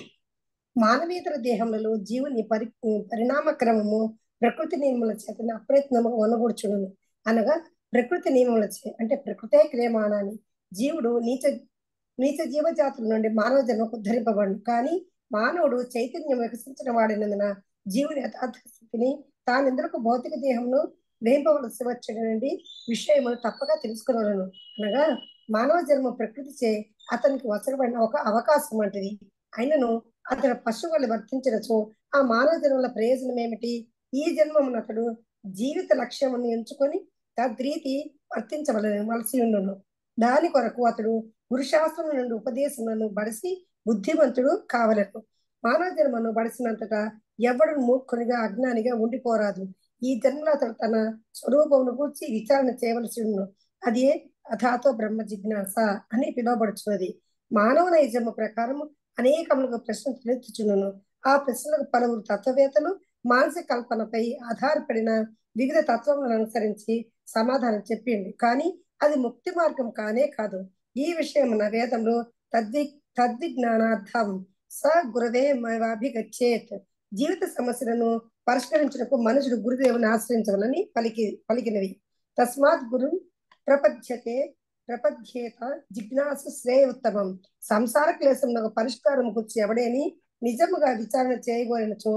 మానవేతర దేహములలో జీవుని పరి పరిణామ క్రమము ప్రకృతి నియమముల చేత అప్రయత్నముగా వనగూర్చును అనగా ప్రకృతి నియమముల చే అంటే ప్రకృతే క్రియమానాన్ని జీవుడు నీచ నీచ జీవజాతుల నుండి మానవ జన్మకు ఉద్ధరింపబడు కానీ మానవుడు చైతన్యం వికసించిన వాడినందున జీవుని యథార్థ స్థితిని తానెందుకు భౌతిక దేహంను వేయింపవలసి వచ్చినటువంటి విషయమును తప్పక తెలుసుకునలను అనగా మానవ జన్మ ప్రకృతి చే అతనికి వసరబడిన ఒక అవకాశం వంటిది అయినను అతను పశువులు వర్తించినచో ఆ మానవ జన్మల ప్రయోజనం ఏమిటి ఈ జన్మమును అతడు జీవిత లక్ష్యమును ఎంచుకొని తద్రీతి వర్తించవలసి వలసి ఉండును దాని కొరకు అతడు గురుశాస్త్రం నుండి ఉపదేశములను బడిసి బుద్ధిమంతుడు కావలను మానవ జన్మను బడిసినంతటా ఎవడు మూర్ఖునిగా అజ్ఞానిగా ఉండిపోరాదు ఈ జన్మలో అతడు తన స్వరూపమును కూర్చి విచారణ చేయవలసి ఉండు అదే అథాతో బ్రహ్మ జిజ్ఞాస అని పిలువబడుచున్నది మానవ నైజము ప్రకారం అనేకములుగా ప్రశ్నలు తలెత్తుచుండును ఆ ప్రశ్నలకు పలువురు తత్వవేత్తలు మానసిక కల్పనపై ఆధారపడిన వివిధ తత్వములను అనుసరించి సమాధానం చెప్పింది కానీ అది ముక్తి మార్గం కానే కాదు ఈ విషయమున వేదంలో తద్వి తద్విజ్ఞానార్థం స గురవే అభిగచ్చేత్ జీవిత సమస్యలను పరిష్కరించడానికి మనుషుడు గురుదేవుని ఆశ్రయించవాలని పలికి పలికినవి తస్మాత్ గురు ప్రపద్యతే ప్రపద్యేత జిజ్ఞాసు శ్రేయ ఉత్తమం సంసార క్లేశంలో పరిష్కారం గురించి ఎవడేని నిజముగా విచారణ చేయబోయినచో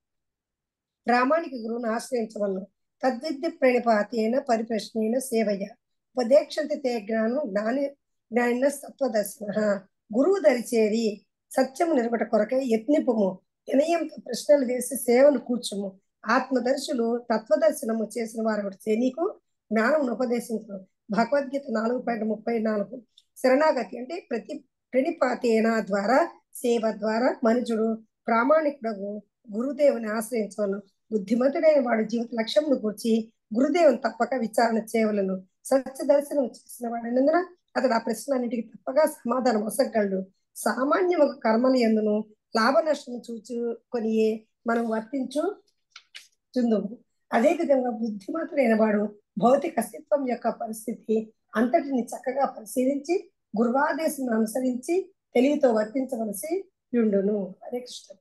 ప్రామాణిక గురువును ఆశ్రయించవలను తద్విద్య ప్రణిపాతేన పరిప్రశ్నేన సేవయ ఉపదేక్షంతి తే జ్ఞానం జ్ఞాని జ్ఞానిన సత్వదర్శన గురువు దరిచేరి సత్యము నిలబట కొరకై యత్నిపుము వినయంతో ప్రశ్నలు వేసి సేవను కూర్చుము ఆత్మదర్శులు తత్వదర్శనము చేసిన వారు ఒకటి నీకు జ్ఞానం ఉపదేశించు భగవద్గీత నాలుగు పాయింట్ ముప్పై నాలుగు శరణాగతి అంటే ప్రతి ప్రణిపాతేన ద్వారా సేవ ద్వారా మనుషుడు ప్రామాణికుడు గురుదేవుని ఆశ్రయించవలను బుద్ధిమంతుడైన వాడు జీవిత లక్ష్యమును గురించి గురుదేవుని తప్పక విచారణ చేయవలను సత్య దర్శనం చేసిన వాడినందున అతడు ఆ ప్రశ్నలన్నిటికీ తప్పగా సమాధానం వసగలడు సామాన్యము కర్మలు ఎందును లాభ నష్టం చూచుకొని మనం వర్తించు చుందుము అదే విధంగా బుద్ధిమంతుడైన వాడు భౌతిక అస్తిత్వం యొక్క పరిస్థితి అంతటిని చక్కగా పరిశీలించి గురువాదేశం అనుసరించి తెలివితో వర్తించవలసి ఉండును హరే కృష్ణ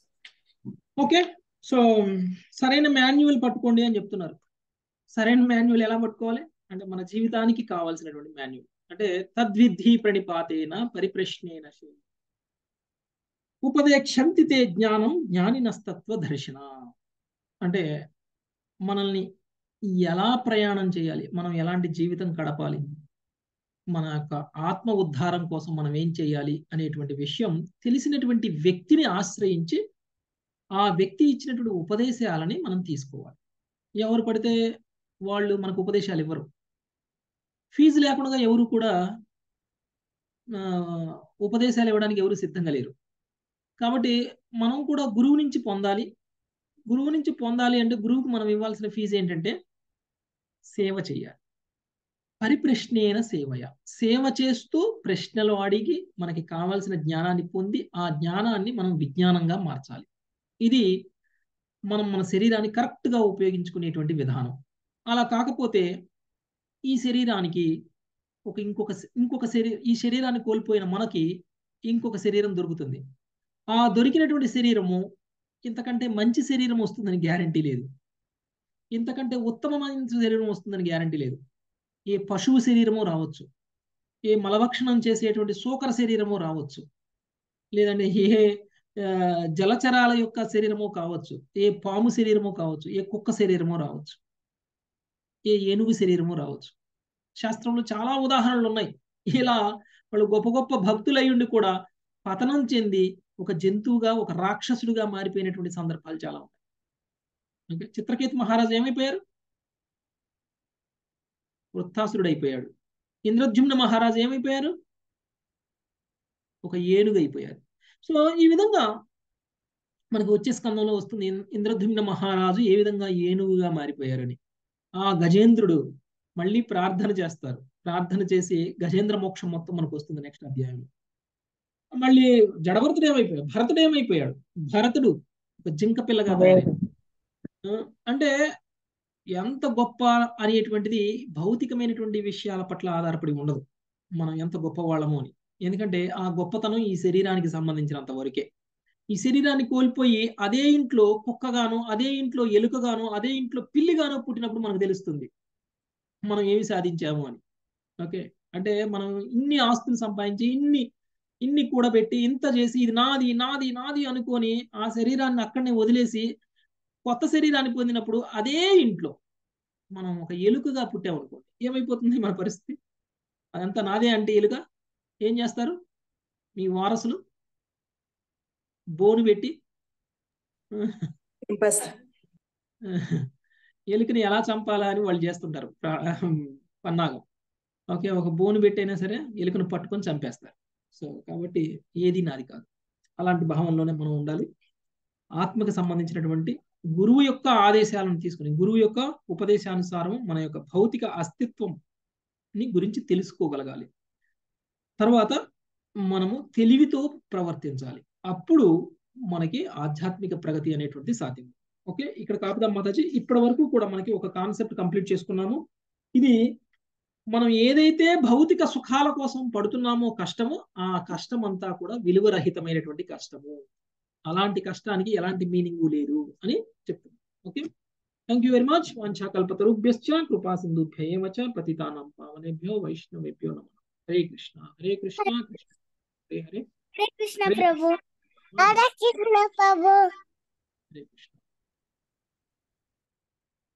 ఓకే సో సరైన మాన్యువల్ పట్టుకోండి అని చెప్తున్నారు సరైన మాన్యువల్ ఎలా పట్టుకోవాలి అంటే మన జీవితానికి కావాల్సినటువంటి మాన్యువల్ అంటే తద్విద్ధి ప్రణిపాతేన పరిప్రశ్నేన ఉపదేక్షంతి తే జ్ఞానం జ్ఞానినస్తత్వ దర్శన అంటే మనల్ని ఎలా ప్రయాణం చేయాలి మనం ఎలాంటి జీవితం గడపాలి మన యొక్క ఆత్మ ఉద్ధారం కోసం మనం ఏం చేయాలి అనేటువంటి విషయం తెలిసినటువంటి వ్యక్తిని ఆశ్రయించి ఆ వ్యక్తి ఇచ్చినటువంటి ఉపదేశాలని మనం తీసుకోవాలి ఎవరు పడితే వాళ్ళు మనకు ఉపదేశాలు ఇవ్వరు ఫీజు లేకుండా ఎవరు కూడా ఉపదేశాలు ఇవ్వడానికి ఎవరు సిద్ధంగా లేరు కాబట్టి మనం కూడా గురువు నుంచి పొందాలి గురువు నుంచి పొందాలి అంటే గురువుకు మనం ఇవ్వాల్సిన ఫీజు ఏంటంటే సేవ చేయాలి పరిప్రశ్నేన సేవయ సేవ చేస్తూ ప్రశ్నలు అడిగి మనకి కావాల్సిన జ్ఞానాన్ని పొంది ఆ జ్ఞానాన్ని మనం విజ్ఞానంగా మార్చాలి ఇది మనం మన శరీరాన్ని కరెక్ట్గా ఉపయోగించుకునేటువంటి విధానం అలా కాకపోతే ఈ శరీరానికి ఒక ఇంకొక ఇంకొక శరీరం ఈ శరీరాన్ని కోల్పోయిన మనకి ఇంకొక శరీరం దొరుకుతుంది ఆ దొరికినటువంటి శరీరము ఇంతకంటే మంచి శరీరం వస్తుందని గ్యారంటీ లేదు ఇంతకంటే ఉత్తమమైన శరీరం వస్తుందని గ్యారంటీ లేదు ఏ పశువు శరీరము రావచ్చు ఏ మలభక్షణం చేసేటువంటి సూకర శరీరము రావచ్చు లేదంటే ఏ జలచరాల యొక్క శరీరము కావచ్చు ఏ పాము శరీరము కావచ్చు ఏ కుక్క శరీరము రావచ్చు ఏ ఏనుగు శరీరము రావచ్చు శాస్త్రంలో చాలా ఉదాహరణలు ఉన్నాయి ఇలా వాళ్ళు గొప్ప గొప్ప భక్తులయ్యుండి కూడా పతనం చెంది ఒక జంతువుగా ఒక రాక్షసుడిగా మారిపోయినటువంటి సందర్భాలు చాలా ఉన్నాయి ఓకే చిత్రకేతు మహారాజు ఏమైపోయారు వృత్తాసురుడు అయిపోయాడు ఇంద్రద్యుమ్న మహారాజు ఏమైపోయారు ఒక ఏనుగు అయిపోయారు సో ఈ విధంగా మనకు వచ్చే స్కందంలో వస్తుంది ఇంద్రద్యుమ్న మహారాజు ఏ విధంగా ఏనుగుగా మారిపోయారని ఆ గజేంద్రుడు మళ్ళీ ప్రార్థన చేస్తారు ప్రార్థన చేసి గజేంద్ర మోక్షం మొత్తం మనకు వస్తుంది నెక్స్ట్ అధ్యాయంలో మళ్ళీ జడభరతుడు ఏమైపోయాడు భరతుడు ఏమైపోయాడు భరతుడు ఒక జింక పిల్లగా అంటే ఎంత గొప్ప అనేటువంటిది భౌతికమైనటువంటి విషయాల పట్ల ఆధారపడి ఉండదు మనం ఎంత గొప్ప వాళ్ళము అని ఎందుకంటే ఆ గొప్పతనం ఈ శరీరానికి సంబంధించినంత వరకే ఈ శరీరాన్ని కోల్పోయి అదే ఇంట్లో కుక్కగాను అదే ఇంట్లో ఎలుకగాను అదే ఇంట్లో పిల్లిగాను పుట్టినప్పుడు మనకు తెలుస్తుంది మనం ఏమి సాధించాము అని ఓకే అంటే మనం ఇన్ని ఆస్తులు సంపాదించి ఇన్ని ఇన్ని కూడబెట్టి ఇంత చేసి ఇది నాది నాది నాది అనుకొని ఆ శరీరాన్ని అక్కడనే వదిలేసి కొత్త శరీరాన్ని పొందినప్పుడు అదే ఇంట్లో మనం ఒక ఎలుకగా పుట్టామనుకోండి ఏమైపోతుంది మన పరిస్థితి అదంతా నాదే అంటే ఎలుక ఏం చేస్తారు మీ వారసులు బోను పెట్టి ఎలుకని ఎలా చంపాలా అని వాళ్ళు చేస్తుంటారు పన్నాగం ఓకే ఒక బోను పెట్టైనా సరే ఎలుకను పట్టుకొని చంపేస్తారు సో కాబట్టి ఏది నాది కాదు అలాంటి భావంలోనే మనం ఉండాలి ఆత్మకు సంబంధించినటువంటి గురువు యొక్క ఆదేశాలను తీసుకుని గురువు యొక్క ఉపదేశానుసారం మన యొక్క భౌతిక అస్తిత్వం గురించి తెలుసుకోగలగాలి తర్వాత మనము తెలివితో ప్రవర్తించాలి అప్పుడు మనకి ఆధ్యాత్మిక ప్రగతి అనేటువంటి సాధ్యం ఓకే ఇక్కడ కాపుదా మాతాజీ ఇప్పటి వరకు కూడా మనకి ఒక కాన్సెప్ట్ కంప్లీట్ చేసుకున్నాము ఇది మనం ఏదైతే భౌతిక సుఖాల కోసం పడుతున్నామో కష్టము ఆ కష్టం అంతా కూడా విలువరహితమైనటువంటి కష్టము అలాంటి కష్టానికి ఎలాంటి మీనింగ్ లేదు అని చెప్తున్నాం okay thank you very much వాంఛాకల్పతరుభ్యశ్చ కృపా సింధుభ్యేవ చ పతితానాం పావనేభ్యో వైష్ణవేభ్యో నమ హరే కృష్ణ హరే కృష్ణ కృష్ణ హరే హరే హరే కృష్ణ ప్రభు హరే కృష్ణ ప్రభు హరే కృష్ణ